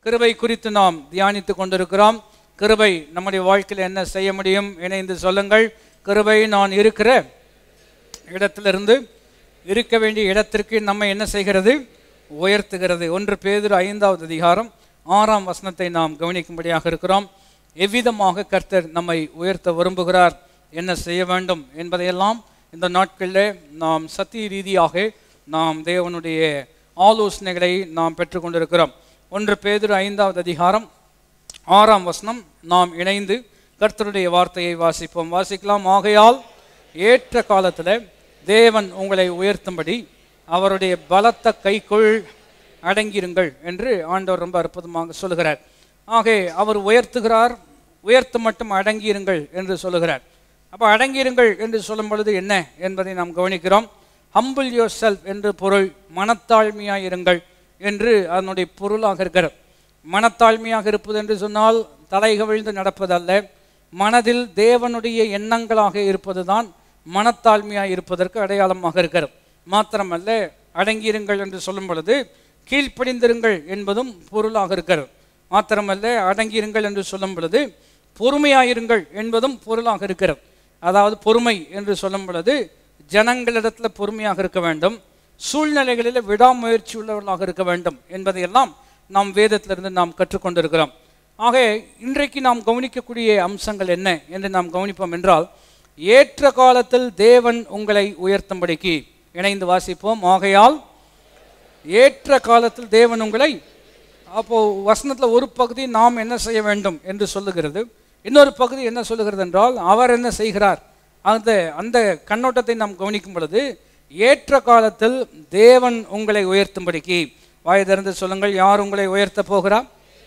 கிருபை குறித்து நாம் தியானித்து கொண்டிருக்கிறோம் கிருபை நம்முடைய வாழ்க்கையில் என்ன செய்ய முடியும் இணைந்து சொல்லுங்கள் கிருபை நான் இருக்கிற இடத்திலிருந்து இருக்க வேண்டிய இடத்திற்கு நம்மை என்ன செய்கிறது உயர்த்துகிறது ஒன்று பேதுரு ஐந்தாவது அதிகாரம் ஆறாம் வசனத்தை நாம் கவனிக்கும்படியாக இருக்கிறோம் எவ்விதமாக கர்த்தர் நம்மை உயர்த்த விரும்புகிறார் என்ன செய்ய வேண்டும் என்பதையெல்லாம் இந்த நாட்களில் நாம் சத்திய ரீதியாக நாம் தேவனுடைய ஆலோசனைகளை நாம் பெற்றுக்கொண்டிருக்கிறோம் ஒன்று பேதுரு ஐந்தாவது அதிகாரம் ஆறாம் வசனம் நாம் இணைந்து கர்த்தருடைய வார்த்தையை வாசிப்போம் வாசிக்கலாம் ஆகையால் ஏற்ற காலத்தில் தேவன் உங்களை உயர்த்தும்படி அவருடைய பலத்த கைக்குள் அடங்கியிருங்கள் என்று ஆண்டவர் ரொம்ப அற்புதமாக சொல்லுகிறார் ஆகவே அவர் உயர்த்துகிறார் உயர்த்து மட்டும் அடங்கியிருங்கள் என்று சொல்லுகிறார் அப்போ அடங்கியிருங்கள் என்று சொல்லும் பொழுது என்ன என்பதை நாம் கவனிக்கிறோம் ஹம்பிள் யோர் செல்ஃப் என்று பொருள் மனத்தாழ்மையாயிருங்கள் என்று அதனுடைய பொருளாக இருக்கிறது மனத்தாழ்மையாக இருப்பது என்று சொன்னால் தலை கவிழ்ந்து நடப்பதல்ல மனதில் தேவனுடைய எண்ணங்களாக இருப்பதுதான் மனத்தாழ்மையாக இருப்பதற்கு அடையாளமாக இருக்கிறது மாத்திரமல்ல அடங்கியிருங்கள் என்று சொல்லும் பொழுது கீழ்ப்படிந்திருங்கள் என்பதும் பொருளாக இருக்கிறது மாத்திரமல்ல அடங்கியிருங்கள் என்று சொல்லும் பொழுது பொறுமையாயிருங்கள் என்பதும் பொருளாக இருக்கிறது அதாவது பொறுமை என்று சொல்லும் பொழுது ஜனங்களிடத்தில் பொறுமையாக இருக்க வேண்டும் சூழ்நிலைகளில் விடாமுயற்சி உள்ளவர்களாக இருக்க வேண்டும் என்பதையெல்லாம் நாம் வேதத்திலிருந்து நாம் கற்றுக்கொண்டிருக்கிறோம் ஆக இன்றைக்கு நாம் கவனிக்கக்கூடிய அம்சங்கள் என்ன என்று நாம் கவனிப்போம் என்றால் ஏற்ற காலத்தில் தேவன் உங்களை உயர்த்தும்படிக்கு இணைந்து வாசிப்போம் ஆகையால் ஏற்ற காலத்தில் தேவன் உங்களை அப்போ வசனத்தில் ஒரு பகுதி நாம் என்ன செய்ய வேண்டும் என்று சொல்லுகிறது இன்னொரு பகுதி என்ன சொல்லுகிறது என்றால் அவர் என்ன செய்கிறார் அந்த அந்த கண்ணோட்டத்தை நாம் கவனிக்கும் பொழுது ஏற்ற காலத்தில் தேவன் உங்களை உயர்த்தும்படிக்கு வாய் திறந்து சொல்லுங்கள் யார் உங்களை உயர்த்த போகிறார்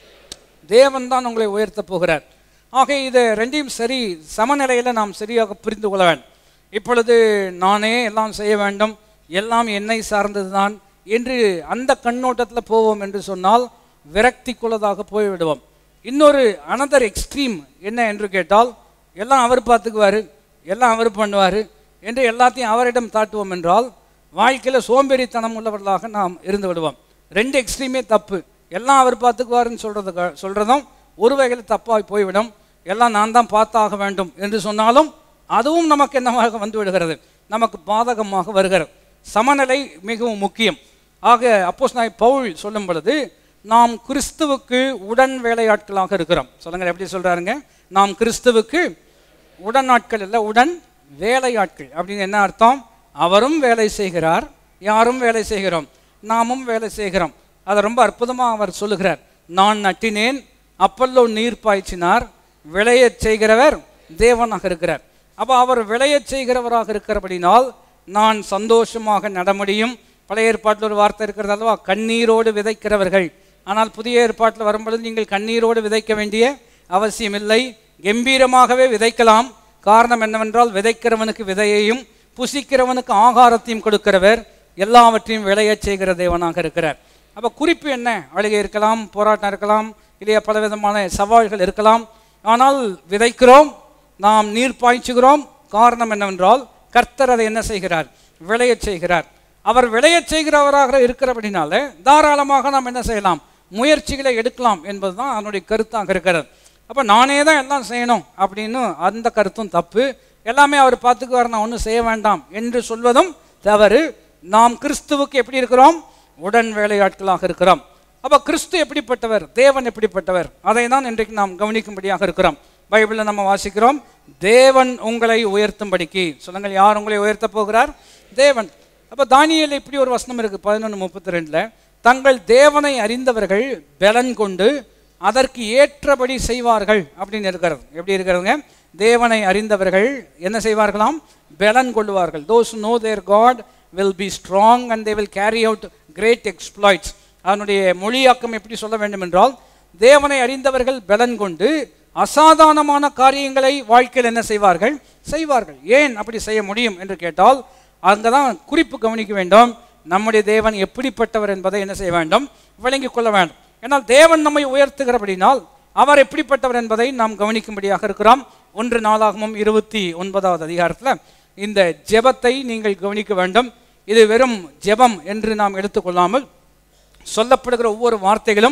தேவன் தான் உங்களை உயர்த்த போகிறார் ஆக இதை ரெண்டையும் சரி சமநிலையில் நாம் சரியாக புரிந்து கொள்ள வேண்டும் இப்பொழுது நானே எல்லாம் செய்ய வேண்டும் எல்லாம் என்னை சார்ந்தது தான் என்று அந்த கண்ணோட்டத்தில் போவோம் என்று சொன்னால் விரக்திக்குள்ளதாக போய்விடுவோம் இன்னொரு அனதர் எக்ஸ்ட்ரீம் என்ன என்று கேட்டால் எல்லாம் அவர் பார்த்துக்குவார் எல்லாம் அவர் பண்ணுவார் என்று எல்லாத்தையும் அவரிடம் தாட்டுவோம் என்றால் வாழ்க்கையில் சோம்பேறித்தனம் உள்ளவர்களாக நாம் இருந்து விடுவோம் ரெண்டு எக்ஸ்ட்ரீமே தப்பு எல்லாம் அவர் பார்த்துக்குவாருன்னு சொல்கிறது சொல்கிறதும் ஒரு வகையில் தப்பாக போய்விடும் எல்லாம் நான் தான் பார்த்தாக வேண்டும் என்று சொன்னாலும் அதுவும் நமக்கு என்னவாக வந்து விடுகிறது நமக்கு பாதகமாக வருகிறது சமநிலை மிகவும் முக்கியம் ஆக அப்போஸ் நான் பவுல் சொல்லும் பொழுது நாம் கிறிஸ்துவுக்கு உடன் வேலையாட்களாக இருக்கிறோம் சொல்லுங்க எப்படி சொல்றாருங்க நாம் கிறிஸ்துவுக்கு உடன் ஆட்கள் இல்லை உடன் வேலையாட்கள் அப்படின்னு என்ன அர்த்தம் அவரும் வேலை செய்கிறார் யாரும் வேலை செய்கிறோம் நாமும் வேலை செய்கிறோம் அதை ரொம்ப அற்புதமாக அவர் சொல்லுகிறார் நான் நட்டினேன் அப்பல்லோ நீர் பாய்ச்சினார் விளையச் செய்கிறவர் தேவனாக இருக்கிறார் அப்போ அவர் விளையச் செய்கிறவராக இருக்கிறபடினால் நான் சந்தோஷமாக நட முடியும் பழைய ஏற்பாட்டில் ஒரு வார்த்தை இருக்கிறது அல்லவா கண்ணீரோடு விதைக்கிறவர்கள் ஆனால் புதிய ஏற்பாட்டில் வரும்பொழுது நீங்கள் கண்ணீரோடு விதைக்க வேண்டிய அவசியமில்லை கம்பீரமாகவே விதைக்கலாம் காரணம் என்னவென்றால் விதைக்கிறவனுக்கு விதையையும் புசிக்கிறவனுக்கு ஆகாரத்தையும் கொடுக்கிறவர் எல்லாவற்றையும் விளையச் செய்கிற தேவனாக இருக்கிறார் அப்போ குறிப்பு என்ன அழுகை இருக்கலாம் போராட்டம் இருக்கலாம் இல்லையா பலவிதமான சவால்கள் இருக்கலாம் ஆனால் விதைக்கிறோம் நாம் நீர் பாய்ச்சுகிறோம் காரணம் என்னவென்றால் கர்த்தர் அதை என்ன செய்கிறார் விளையச் செய்கிறார் அவர் விளையச் செய்கிறவராக இருக்கிறபடினால தாராளமாக நாம் என்ன செய்யலாம் முயற்சிகளை எடுக்கலாம் என்பதுதான் அதனுடைய கருத்தாக இருக்கிறது அப்போ நானே தான் எல்லாம் செய்யணும் அப்படின்னு அந்த கருத்தும் தப்பு எல்லாமே அவர் பார்த்துக்குவார் நான் ஒன்றும் செய்ய வேண்டாம் என்று சொல்வதும் தவறு நாம் கிறிஸ்துவுக்கு எப்படி இருக்கிறோம் உடன் வேலையாட்களாக இருக்கிறோம் அப்போ கிறிஸ்து எப்படிப்பட்டவர் தேவன் எப்படிப்பட்டவர் அதை தான் இன்றைக்கு நாம் கவனிக்கும்படியாக இருக்கிறோம் பைபிளில் நம்ம வாசிக்கிறோம் தேவன் உங்களை உயர்த்தும்படிக்கு சொல்லுங்கள் யார் உங்களை உயர்த்த போகிறார் தேவன் அப்போ தானியல் இப்படி ஒரு வசனம் இருக்கு பதினொன்று முப்பத்தி ரெண்டில் தங்கள் தேவனை அறிந்தவர்கள் பலன் கொண்டு அதற்கு ஏற்றபடி செய்வார்கள் அப்படின்னு இருக்கிறது எப்படி இருக்கிறதுங்க தேவனை அறிந்தவர்கள் என்ன செய்வார்களாம் பலன் கொள்வார்கள் those know their God will be strong and they will carry out great exploits அதனுடைய மொழியாக்கம் எப்படி சொல்ல வேண்டும் என்றால் தேவனை அறிந்தவர்கள் பலன் கொண்டு அசாதாரணமான காரியங்களை வாழ்க்கையில் என்ன செய்வார்கள் செய்வார்கள் ஏன் அப்படி செய்ய முடியும் என்று கேட்டால் அங்கே தான் குறிப்பு கவனிக்க வேண்டும் நம்முடைய தேவன் எப்படிப்பட்டவர் என்பதை என்ன செய்ய வேண்டும் விளங்கிக் கொள்ள வேண்டும் ஏன்னால் தேவன் நம்மை உயர்த்துகிறபடினால் அவர் எப்படிப்பட்டவர் என்பதை நாம் கவனிக்கும்படியாக இருக்கிறோம் ஒன்று நாளாகமும் இருபத்தி ஒன்பதாவது அதிகாரத்தில் இந்த ஜெபத்தை நீங்கள் கவனிக்க வேண்டும் இது வெறும் ஜெபம் என்று நாம் எடுத்துக்கொள்ளாமல் சொல்லப்படுகிற ஒவ்வொரு வார்த்தைகளும்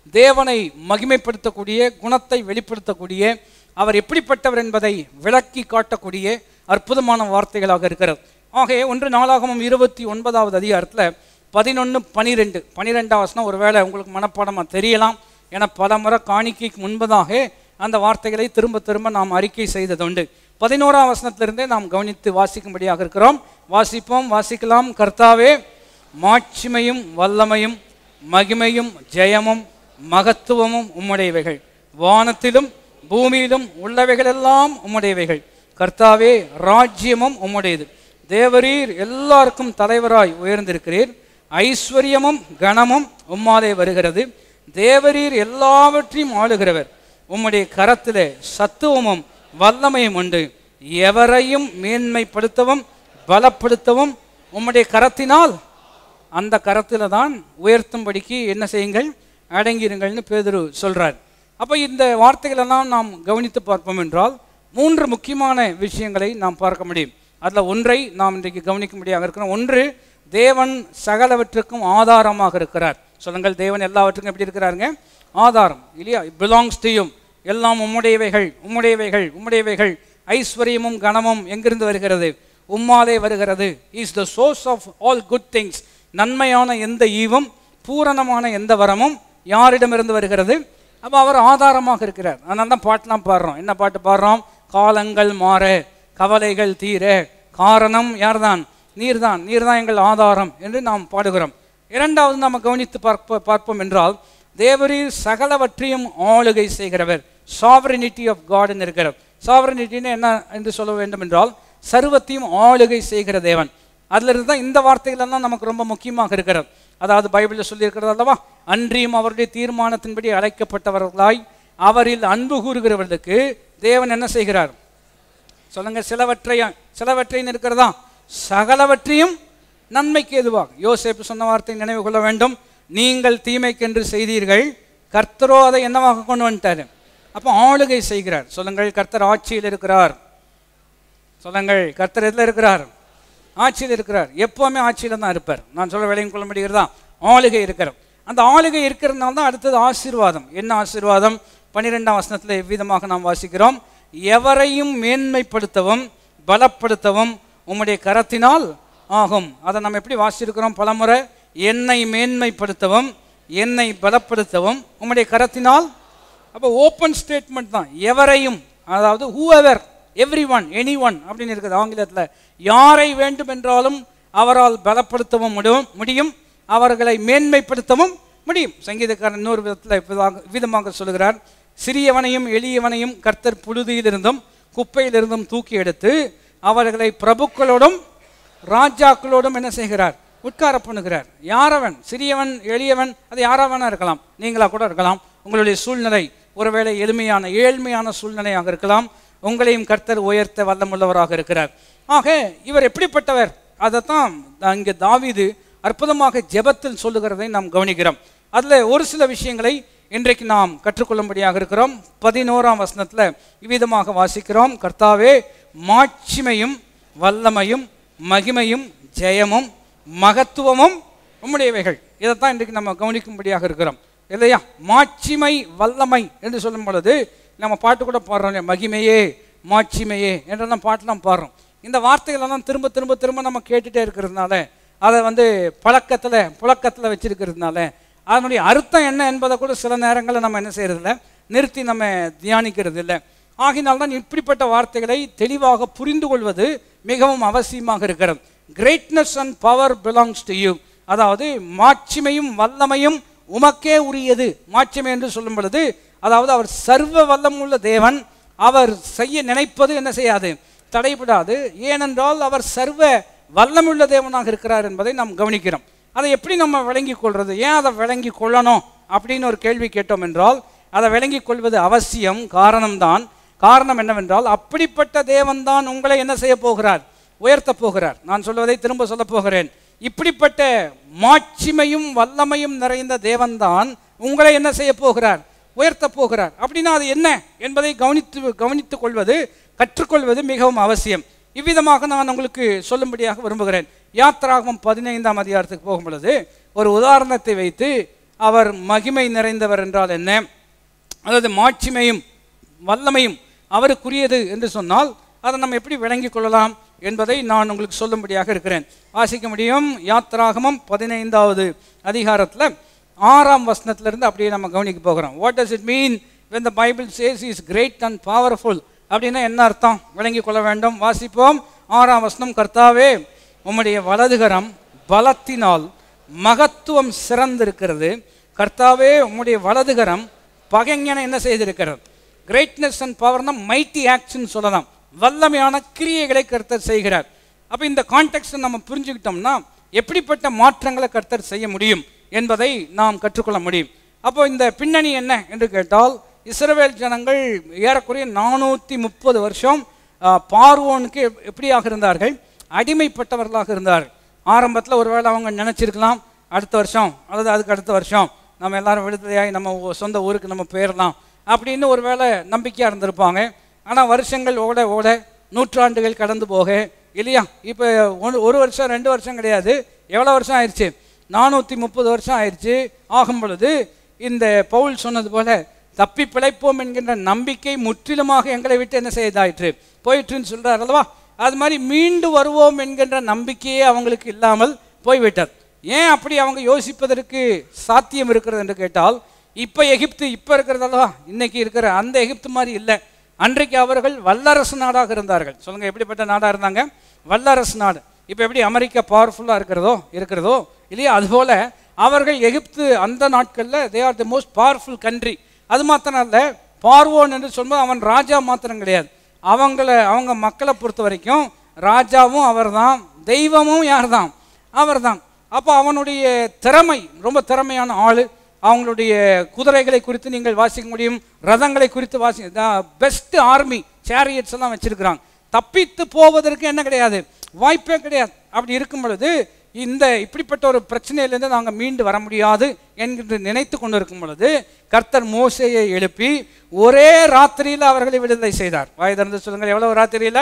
தேவனை மகிமைப்படுத்தக்கூடிய குணத்தை வெளிப்படுத்தக்கூடிய அவர் எப்படிப்பட்டவர் என்பதை விளக்கி காட்டக்கூடிய அற்புதமான வார்த்தைகளாக இருக்கிறது ஆகவே ஒன்று நாளாகமும் இருபத்தி ஒன்பதாவது அதிகாரத்தில் பதினொன்று பனிரெண்டு பனிரெண்டாம் வசனம் ஒருவேளை உங்களுக்கு மனப்பாடமாக தெரியலாம் என பல முறை காணிக்கைக்கு முன்பதாக அந்த வார்த்தைகளை திரும்ப திரும்ப நாம் அறிக்கை செய்ததுண்டு பதினோராம் வசனத்திலிருந்தே நாம் கவனித்து வாசிக்கும்படியாக இருக்கிறோம் வாசிப்போம் வாசிக்கலாம் கர்த்தாவே மாட்சிமையும் வல்லமையும் மகிமையும் ஜெயமும் மகத்துவமும் உம்முடையவைகள் வானத்திலும் பூமியிலும் உள்ளவைகளெல்லாம் உம்முடையவைகள் கர்த்தாவே ராஜ்யமும் உம்முடையது தேவரீர் எல்லாருக்கும் தலைவராய் உயர்ந்திருக்கிறீர் ஐஸ்வர்யமும் கனமும் உம்மாலே வருகிறது தேவரீர் எல்லாவற்றையும் ஆளுகிறவர் உம்முடைய கரத்திலே சத்துவமும் வல்லமையும் உண்டு எவரையும் மேன்மைப்படுத்தவும் பலப்படுத்தவும் உம்முடைய கரத்தினால் அந்த கரத்தில் தான் உயர்த்தும்படிக்கு என்ன செய்யுங்கள் அடங்கிருங்கள்னு பேதுரு சொல்றார் அப்போ இந்த வார்த்தைகளெல்லாம் நாம் கவனித்து பார்ப்போம் என்றால் மூன்று முக்கியமான விஷயங்களை நாம் பார்க்க முடியும் அதில் ஒன்றை நாம் இன்றைக்கு கவனிக்கும்படியாக இருக்கிறோம் ஒன்று தேவன் சகலவற்றுக்கும் ஆதாரமாக இருக்கிறார் சொல்லுங்கள் தேவன் எல்லாவற்றுக்கும் எப்படி இருக்கிறாருங்க ஆதாரம் இல்லையா பிலாங்ஸ் டு எல்லாம் உம்முடையவைகள் உம்முடையவைகள் உம்முடையவைகள் ஐஸ்வர்யமும் கனமும் எங்கிருந்து வருகிறது உம்மாலே வருகிறது is the source of all good things நன்மையான எந்த ஈவும் பூரணமான எந்த வரமும் யாரிடமிருந்து வருகிறது அப்போ அவர் ஆதாரமாக இருக்கிறார் அதனால தான் பாட்டெலாம் பாடுறோம் என்ன பாட்டு பாடுறோம் காலங்கள் மாற கவலைகள் தீர காரணம் யார்தான் நீர்தான் நீர்தான் எங்கள் ஆதாரம் என்று நாம் பாடுகிறோம் இரண்டாவது நாம் கவனித்து பார்ப்ப பார்ப்போம் என்றால் தேவரீர் சகலவற்றையும் ஆளுகை செய்கிறவர் சாவரினிட்டி ஆஃப் காட்னு இருக்கிறார் சாவரினிட்டின்னு என்ன என்று சொல்ல வேண்டும் என்றால் சர்வத்தையும் ஆளுகை செய்கிற தேவன் அதிலிருந்து தான் இந்த வார்த்தைகளெல்லாம் நமக்கு ரொம்ப முக்கியமாக இருக்கிறது அதாவது பைபிளில் சொல்லியிருக்கிறது அல்லவா அன்றியும் அவருடைய தீர்மானத்தின்படி அழைக்கப்பட்டவர்களாய் அவரில் அன்பு கூறுகிறவர்களுக்கு தேவன் என்ன செய்கிறார் சொல்லுங்க சிலவற்றை சிலவற்றைன்னு இருக்கிறதா சகலவற்றையும் நன்மைக்கு எதுவாக யோசேப்பு சொன்ன வார்த்தை நினைவு கொள்ள வேண்டும் நீங்கள் தீமைக்கென்று செய்தீர்கள் கர்த்தரோ அதை என்னவாக கொண்டு வந்துட்டாரு அப்போ ஆளுகை செய்கிறார் சொல்லுங்கள் கர்த்தர் ஆட்சியில் இருக்கிறார் சொல்லுங்கள் கர்த்தர் எதில் இருக்கிறார் ஆட்சியில் இருக்கிறார் எப்போவுமே ஆட்சியில் தான் இருப்பார் நான் சொல்ல விளையும் கொள்ள முடிகிறதா ஆளுகை இருக்கிறார் அந்த ஆளுகை இருக்கிறதுனால தான் அடுத்தது ஆசீர்வாதம் என்ன ஆசீர்வாதம் பன்னிரெண்டாம் வசனத்தில் எவ்விதமாக நாம் வாசிக்கிறோம் எவரையும் மேன்மைப்படுத்தவும் பலப்படுத்தவும் உம்முடைய கரத்தினால் ஆகும் அதை நம்ம எப்படி வாசிச்சிருக்கிறோம் பலமுறை என்னை மேன்மைப்படுத்தவும் என்னை பலப்படுத்தவும் உம்முடைய கரத்தினால் அப்போ ஓப்பன் ஸ்டேட்மெண்ட் தான் எவரையும் அதாவது whoever everyone anyone அப்படின்னு இருக்குது ஆங்கிலத்தில் யாரை வேண்டும் என்றாலும் அவரால் பலப்படுத்தவும் முடியும் முடியும் அவர்களை மேன்மைப்படுத்தவும் முடியும் சங்கீதக்காரன் இன்னொரு விதத்தில் விதமாக விதமாக சொல்கிறார் சிறியவனையும் எளியவனையும் கர்த்தர் புழுதியிலிருந்தும் குப்பையிலிருந்தும் தூக்கி எடுத்து அவர்களை பிரபுக்களோடும் ராஜாக்களோடும் என்ன செய்கிறார் உட்கார பண்ணுகிறார் யாரவன் சிறியவன் எளியவன் அது யாராவனா இருக்கலாம் நீங்களா கூட இருக்கலாம் உங்களுடைய சூழ்நிலை ஒருவேளை எளிமையான ஏழ்மையான சூழ்நிலையாக இருக்கலாம் உங்களையும் கர்த்தர் உயர்த்த வல்லமுள்ளவராக இருக்கிறார் ஆக இவர் எப்படிப்பட்டவர் அதைத்தான் இங்கே தாவீது அற்புதமாக ஜெபத்தில் சொல்லுகிறதை நாம் கவனிக்கிறோம் அதில் ஒரு சில விஷயங்களை இன்றைக்கு நாம் கற்றுக்கொள்ளும்படியாக இருக்கிறோம் பதினோராம் வசனத்தில் இவ்விதமாக வாசிக்கிறோம் கர்த்தாவே மாட்சிமையும் வல்லமையும் மகிமையும் ஜெயமும் மகத்துவமும் உம்முடையவைகள் இதைத்தான் இன்றைக்கு நம்ம கவனிக்கும்படியாக இருக்கிறோம் இல்லையா மாட்சிமை வல்லமை என்று சொல்லும் பொழுது நம்ம பாட்டு கூட பாடுறோம் இல்லையா மகிமையே மாட்சிமையே என்றெல்லாம் பாட்டெல்லாம் பாடுறோம் இந்த வார்த்தைகளெல்லாம் திரும்ப திரும்ப திரும்ப நம்ம கேட்டுட்டே இருக்கிறதுனால அதை வந்து பழக்கத்தில் புழக்கத்தில் வச்சிருக்கிறதுனால அதனுடைய அர்த்தம் என்ன என்பதை கூட சில நேரங்களில் நம்ம என்ன செய்யறதில்ல நிறுத்தி நம்ம தியானிக்கிறது இல்லை ஆகினால்தான் இப்படிப்பட்ட வார்த்தைகளை தெளிவாக புரிந்து கொள்வது மிகவும் அவசியமாக இருக்கிறது greatness and power belongs to you அதாவது மாட்சிமையும் வல்லமையும் உமக்கே உரியது மாட்சிமை என்று சொல்லும் பொழுது அதாவது அவர் சர்வ வல்லமுள்ள தேவன் அவர் செய்ய நினைப்பது என்ன செய்யாது தடைபடாது ஏனென்றால் அவர் சர்வ வல்லமுள்ள தேவனாக இருக்கிறார் என்பதை நாம் கவனிக்கிறோம் அதை எப்படி நம்ம விளங்கி கொள்வது ஏன் அதை விளங்கி கொள்ளணும் அப்படின்னு ஒரு கேள்வி கேட்டோம் என்றால் அதை விளங்கி கொள்வது அவசியம் காரணம்தான் காரணம் என்னவென்றால் அப்படிப்பட்ட தேவன்தான் உங்களை என்ன செய்ய போகிறார் உயர்த்த போகிறார் நான் சொல்வதை திரும்ப சொல்ல போகிறேன் இப்படிப்பட்ட மாட்சிமையும் வல்லமையும் நிறைந்த தேவன்தான் உங்களை என்ன செய்ய போகிறார் உயர்த்த போகிறார் அப்படின்னா அது என்ன என்பதை கவனித்து கவனித்துக் கொள்வது கற்றுக்கொள்வது மிகவும் அவசியம் இவ்விதமாக நான் உங்களுக்கு சொல்லும்படியாக விரும்புகிறேன் யாத்திராகமம் பதினைந்தாம் அதிகாரத்துக்கு போகும் பொழுது ஒரு உதாரணத்தை வைத்து அவர் மகிமை நிறைந்தவர் என்றால் என்ன அதாவது மாட்சிமையும் வல்லமையும் அவருக்குரியது என்று சொன்னால் அதை நம்ம எப்படி விளங்கிக் கொள்ளலாம் என்பதை நான் உங்களுக்கு சொல்லும்படியாக இருக்கிறேன் வாசிக்க முடியும் யாத்ராகமம் பதினைந்தாவது அதிகாரத்தில் ஆறாம் வசனத்திலிருந்து அப்படியே நம்ம கவனிக்க போகிறோம் what does it mean when the Bible says he is great and powerful அப்படின்னா என்ன அர்த்தம் விளங்கிக் கொள்ள வேண்டும் வாசிப்போம் ஆறாம் வசனம் கர்த்தாவே உம்முடைய வலதுகரம் பலத்தினால் மகத்துவம் சிறந்திருக்கிறது கர்த்தாவே உம்முடைய வலதுகரம் பகைஞனை என்ன செய்திருக்கிறது கிரேட்னஸ் அண்ட் பவர்னா மைட்டி ஆக்ஷன் சொல்லலாம் வல்லமையான கிரியைகளை கர்த்தர் செய்கிறார் அப்போ இந்த கான்டெக்ட்டை நம்ம புரிஞ்சுக்கிட்டோம்னா எப்படிப்பட்ட மாற்றங்களை கர்த்தர் செய்ய முடியும் என்பதை நாம் கற்றுக்கொள்ள முடியும் அப்போ இந்த பின்னணி என்ன என்று கேட்டால் இஸ்ரவேல் ஜனங்கள் ஏறக்குறைய நானூற்றி முப்பது வருஷம் ஆ, பார்வோனுக்கு எப்- எப்படியாக இருந்தார்கள் அடிமைப்பட்டவர்களாக இருந்தார்கள் ஆரம்பத்தில் ஒருவேளை அவங்க நினச்சிருக்கலாம் அடுத்த வருஷம் அல்லது அதுக்கு அடுத்த வருஷம் நம்ம எல்லாரும் விடுதலையாகி நம்ம ஊ- சொந்த ஊருக்கு நம்ம போயிடலாம் அப்படின்னு ஒருவேளை நம்பிக்கையாக இருந்திருப்பாங்க ஆனால் வருஷங்கள் ஓட ஓட நூற்றாண்டுகள் கடந்து போக இல்லையா இப்போ ஒன்று ஒரு வருஷம் ரெண்டு வருஷம் கிடையாது எவ்வளோ வருஷம் ஆயிடுச்சு நானூற்றி முப்பது வருஷம் ஆயிடுச்சு ஆகும் பொழுது இந்த பவுல் சொன்னது போல தப்பி பிழைப்போம் என்கின்ற நம்பிக்கை முற்றிலுமாக எங்களை விட்டு என்ன செய்தாயிற்று போயிற்றுன்னு சொல்றார் அல்லவா அது மாதிரி மீண்டு வருவோம் என்கின்ற நம்பிக்கையே அவங்களுக்கு இல்லாமல் போய்விட்டது ஏன் அப்படி அவங்க யோசிப்பதற்கு சாத்தியம் இருக்கிறது என்று கேட்டால் இப்போ எகிப்து இப்போ இருக்கிறது அல்லவா இன்னைக்கு இருக்கிற அந்த எகிப்து மாதிரி இல்லை அன்றைக்கு அவர்கள் வல்லரசு நாடாக இருந்தார்கள் சொல்லுங்க எப்படிப்பட்ட நாடாக இருந்தாங்க வல்லரசு நாடு இப்போ எப்படி அமெரிக்கா பவர்ஃபுல்லாக இருக்கிறதோ இருக்கிறதோ இல்லையா அதுபோல அவர்கள் எகிப்து அந்த நாட்களில் they are the most powerful country அது மாத்திரம் இல்லை பார்வோன் என்று சொல்லும்போது அவன் ராஜா மாத்திரம் கிடையாது அவங்கள அவங்க மக்களை பொறுத்த வரைக்கும் ராஜாவும் அவர்தான் தெய்வமும் யார்தான் அவர்தான் அப்போ அவனுடைய திறமை ரொம்ப திறமையான ஆள் அவங்களுடைய குதிரைகளை குறித்து நீங்கள் வாசிக்க முடியும் ரதங்களை குறித்து வாசி பெஸ்ட் ஆர்மி சேரியட்ஸ் எல்லாம் வச்சிருக்கிறாங்க தப்பித்து போவதற்கு என்ன கிடையாது வாய்ப்பே கிடையாது அப்படி இருக்கும் பொழுது இந்த இப்படிப்பட்ட ஒரு பிரச்சனையிலேருந்து நாங்கள் மீண்டு வர முடியாது என்கின்ற நினைத்து கொண்டு இருக்கும் பொழுது கர்த்தர் மோசையை எழுப்பி ஒரே ராத்திரியில் அவர்களை விடுதலை செய்தார் வாய் திறந்து சொல்லுங்கள் எவ்வளவு ராத்திரியில்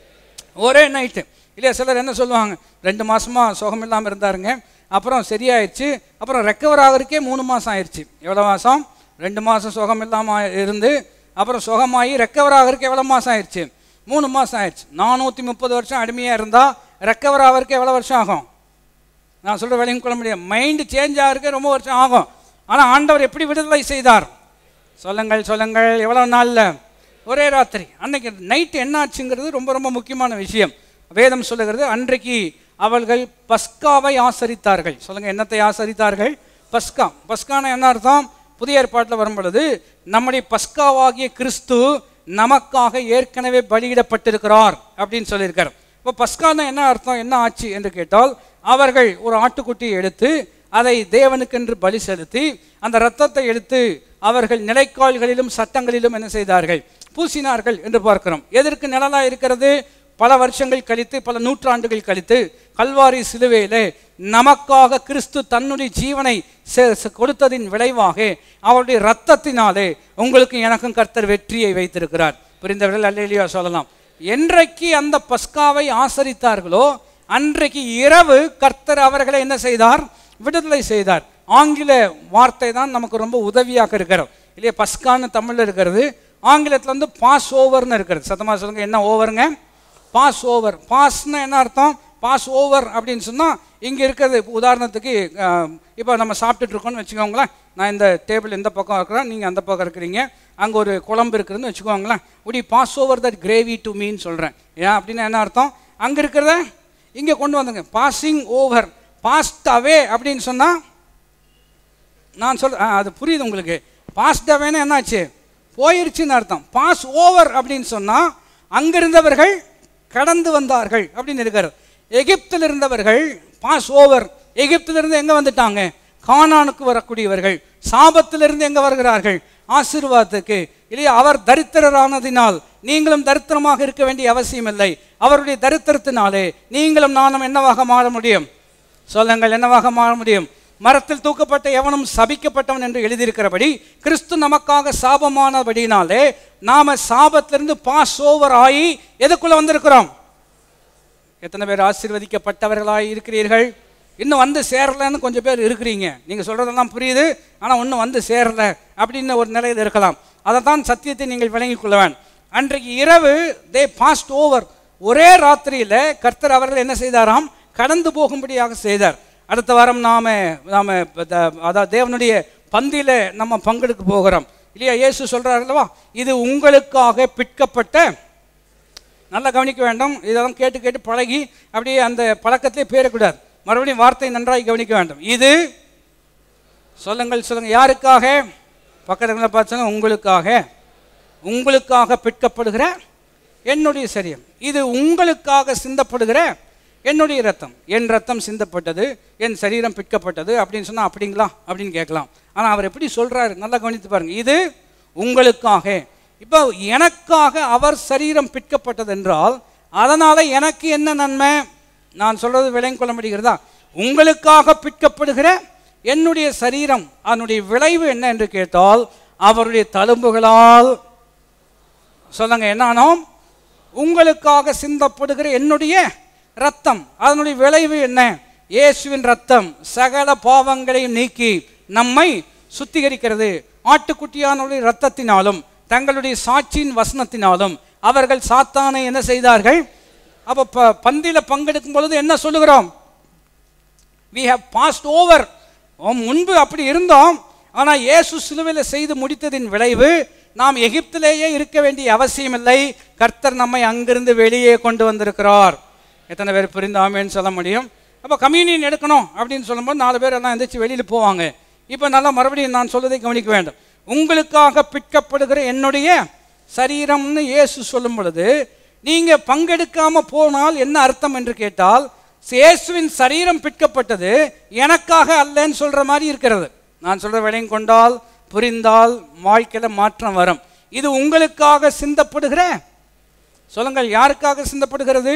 ஒரே நைட்டு இல்லையா சிலர் என்ன சொல்லுவாங்க ரெண்டு மாசமா சுகம் இல்லாமல் இருந்தாருங்க அப்புறம் சரியாயிடுச்சு அப்புறம் ரெக்கவர் ஆகிறதுக்கே மூணு மாதம் ஆயிடுச்சு எவ்வளோ மாதம் ரெண்டு மாதம் சுகம் இல்லாமல் இருந்து அப்புறம் சுகமாகி ரெக்கவர் ஆகிறதுக்கு எவ்வளோ மாதம் ஆயிடுச்சு மூணு மாதம் ஆயிடுச்சு நானூற்றி முப்பது வருஷம் அடிமையாக இருந்தால் ரெக்கவர் ஆகிறதுக்கு எவ்வளோ வருஷம் ஆகும் நான் சொல்கிற வேலையும் கொள்ள முடியாது மைண்டு சேஞ்ச் ஆகிறதுக்கு ரொம்ப வருஷம் ஆகும் ஆனால் ஆண்டவர் எப்படி விடுதலை செய்தார் சொல்லுங்கள் சொல்லுங்கள் எவ்வளோ நாளில் ஒரே ராத்திரி அன்னைக்கு நைட்டு என்ன ஆச்சுங்கிறது ரொம்ப ரொம்ப முக்கியமான விஷயம் வேதம் சொல்லுகிறது அன்றைக்கு அவர்கள் பஸ்காவை ஆசரித்தார்கள் சொல்லுங்க என்னத்தை ஆசரித்தார்கள் பஸ்கா பஸ்கான என்ன அர்த்தம் புதிய ஏற்பாட்டில் வரும் பொழுது நம்முடைய பஸ்காவாகிய கிறிஸ்து நமக்காக ஏற்கனவே பலியிடப்பட்டிருக்கிறார் அப்படின்னு சொல்லியிருக்கார் இப்போ பஸ்கான என்ன அர்த்தம் என்ன ஆச்சு என்று கேட்டால் அவர்கள் ஒரு ஆட்டுக்குட்டியை எடுத்து அதை தேவனுக்கென்று பலி செலுத்தி அந்த இரத்தத்தை எடுத்து அவர்கள் நிலைக்கால்களிலும் சட்டங்களிலும் என்ன செய்தார்கள் பூசினார்கள் என்று பார்க்கிறோம் எதற்கு நிழலா இருக்கிறது பல வருஷங்கள் கழித்து பல நூற்றாண்டுகள் கழித்து கல்வாரி சிலுவையிலே நமக்காக கிறிஸ்து தன்னுடைய ஜீவனை செ- செ- கொடுத்ததின் விளைவாக அவருடைய இரத்தத்தினாலே உங்களுக்கு எனக்கும் கர்த்தர் வெற்றியை வைத்திருக்கிறார் புரிந்தவர்கள் அல்லையா சொல்லலாம் என்றைக்கு அந்த பஸ்காவை ஆசரித்தார்களோ அன்றைக்கு இரவு கர்த்தர் அவர்களை என்ன செய்தார் விடுதலை செய்தார் ஆங்கில வார்த்தை தான் நமக்கு ரொம்ப உதவியாக இருக்கிறது இல்லையா பஸ்கான்னு தமிழில் இருக்கிறது ஆங்கிலத்தில் வந்து பாஸ் ஓவர்னு இருக்கிறது சத்தமாக சொல்லுங்க என்ன ஓவருங்க பாஸ் ஓவர் பாஸ்னா என்ன அர்த்தம் பாஸ் ஓவர் அப்படின்னு சொன்னால் இங்கே இருக்கிறது இப்போ உதாரணத்துக்கு இப்போ நம்ம சாப்பிட்டுட்டு இருக்கோம்னு வச்சுக்கோங்களேன் நான் இந்த டேபிள் இந்த பக்கம் இருக்கிறேன் நீங்கள் அந்த பக்கம் இருக்கிறீங்க அங்கே ஒரு குழம்பு இருக்குதுன்னு வச்சுக்கோங்களேன் உடி pass over that gravy to மீன்னு சொல்கிறேன் ஏன் அப்படின்னா என்ன அர்த்தம் அங்கே இருக்கிறத இங்கே கொண்டு வந்துங்க பாசிங் ஓவர் பாஸ்ட் அவே அப்படின்னு சொன்னால் நான் சொல் ஆ, அது புரியுது உங்களுக்கு பாஸ்ட் அவேன்னு என்னாச்சு போயிருச்சுன்னு அர்த்தம் பாஸ் ஓவர் அப்படின்னு சொன்னால் அங்கிருந்தவர்கள் கடந்து வந்தார்கள் அப்படின்னு இருக்காரு எகிப்தில் இருந்தவர்கள் பாஸ் ஓவர் எகிப்திலிருந்து எங்கே வந்துட்டாங்க கானானுக்கு வரக்கூடியவர்கள் சாபத்திலிருந்து எங்கே வருகிறார்கள் ஆசீர்வாதத்துக்கு இல்லையா அவர் தரித்திரரானதினால் நீங்களும் தரித்திரமாக இருக்க வேண்டிய அவசியம் இல்லை அவருடைய தரித்திரத்தினாலே நீங்களும் நானும் என்னவாக மாற முடியும் சொல்லுங்கள் என்னவாக மாற முடியும் மரத்தில் தூக்கப்பட்ட எவனும் சபிக்கப்பட்டவன் என்று எழுதியிருக்கிறபடி கிறிஸ்து நமக்காக சாபமானபடினாலே நாம சாபத்திலிருந்து பாஸ் ஓவர் ஆகி எதுக்குள்ள வந்திருக்கிறோம் எத்தனை பேர் ஆசீர்வதிக்கப்பட்டவர்களாய் இருக்கிறீர்கள் இன்னும் வந்து சேரலைன்னு கொஞ்சம் பேர் இருக்கிறீங்க நீங்கள் சொல்கிறதெல்லாம் புரியுது ஆனால் இன்னும் வந்து சேரல அப்படின்னு ஒரு நிலையில் இருக்கலாம் அதை தான் சத்தியத்தை நீங்கள் விளங்கிக் கொள்ள வேண்டும் அன்றைக்கு இரவு தே பாஸ்ட் ஓவர் ஒரே ராத்திரியில் கர்த்தர் அவர்கள் என்ன செய்தாராம் கடந்து போகும்படியாக செய்தார் அடுத்த வாரம் நாம நாம த- அதாவது தேவனுடைய பந்தியில நம்ம பங்கெடுக்க போகிறோம் இல்லையா இயேசு சொல்றார் அல்லவா இது உங்களுக்காக பிற்கப்பட்ட நல்லா கவனிக்க வேண்டும் இதெல்லாம் கேட்டு கேட்டு பழகி அப்படியே அந்த பழக்கத்திலே பேரக்கூடாது மறுபடியும் வார்த்தை நன்றாய் கவனிக்க வேண்டும் இது சொல்லுங்கள் சொல்லுங்க யாருக்காக பக்கத்தில் பார்த்தா உங்களுக்காக உங்களுக்காக பிற்கப்படுகிற என்னுடைய சரீரம் இது உங்களுக்காக சிந்தப்படுகிற என்னுடைய ரத்தம் என் ரத்தம் சிந்தப்பட்டது என் சரீரம் பிற்கப்பட்டது அப்படின்னு சொன்னா அப்படிங்களா அப்படின்னு கேட்கலாம் ஆனால் அவர் எப்படி சொல்றாரு நல்லா கவனித்து பாருங்க இது உங்களுக்காக இப்போ எனக்காக அவர் சரீரம் பிற்கப்பட்டது என்றால் அதனால எனக்கு என்ன நன்மை நான் சொல்றது விளங்கிக் கொள்ள முடிகிறதா உங்களுக்காக பிற்கப்படுகிற என்னுடைய சரீரம் அதனுடைய விளைவு என்ன என்று கேட்டால் அவருடைய தழும்புகளால் சொல்லுங்க என்னானோம் உங்களுக்காக சிந்தப்படுகிற என்னுடைய ரத்தம் அதனுடைய விளைவு என்ன இயேசுவின் ரத்தம் சகல பாவங்களையும் நீக்கி நம்மை சுத்திகரிக்கிறது ஆட்டுக்குட்டியானுடைய ரத்தத்தினாலும் தங்களுடைய சாட்சியின் வசனத்தினாலும் அவர்கள் சாத்தானை என்ன செய்தார்கள் அப்ப ப- பந்தியில பங்கெடுக்கும் பொழுது என்ன சொல்லுகிறோம் we have passed over முன்பு அப்படி இருந்தோம் ஆனால் இயேசு சிலுவையில் செய்து முடித்ததின் விளைவு நாம் எகிப்திலேயே இருக்க வேண்டிய அவசியமில்லை கர்த்தர் நம்மை அங்கிருந்து வெளியே கொண்டு வந்திருக்கிறார் எத்தனை பேர் புரிந்து ஆமேன்னு சொல்ல முடியும் அப்போ கம்யூனியன் எடுக்கணும் அப்படின்னு சொல்லும்போது நாலு பேர் எல்லாம் எந்திரிச்சு வெளியில் போவாங்க இப்போ நல்லா மறுபடியும் நான் சொல்வதை கவனிக்க வேண்டும் உங்களுக்காக பிற்கப்படுகிற என்னுடைய சரீரம்னு இயேசு சொல்லும் பொழுது நீங்க பங்கெடுக்காம போனால் என்ன அர்த்தம் என்று கேட்டால் இயேசுவின் சரீரம் பிற்கப்பட்டது எனக்காக அல்லன்னு சொல்ற மாதிரி இருக்கிறது நான் சொல்ற விலையும் கொண்டால் புரிந்தால் வாழ்க்கையில மாற்றம் வரும் இது உங்களுக்காக சிந்தப்படுகிற சொல்லுங்கள் யாருக்காக சிந்தப்படுகிறது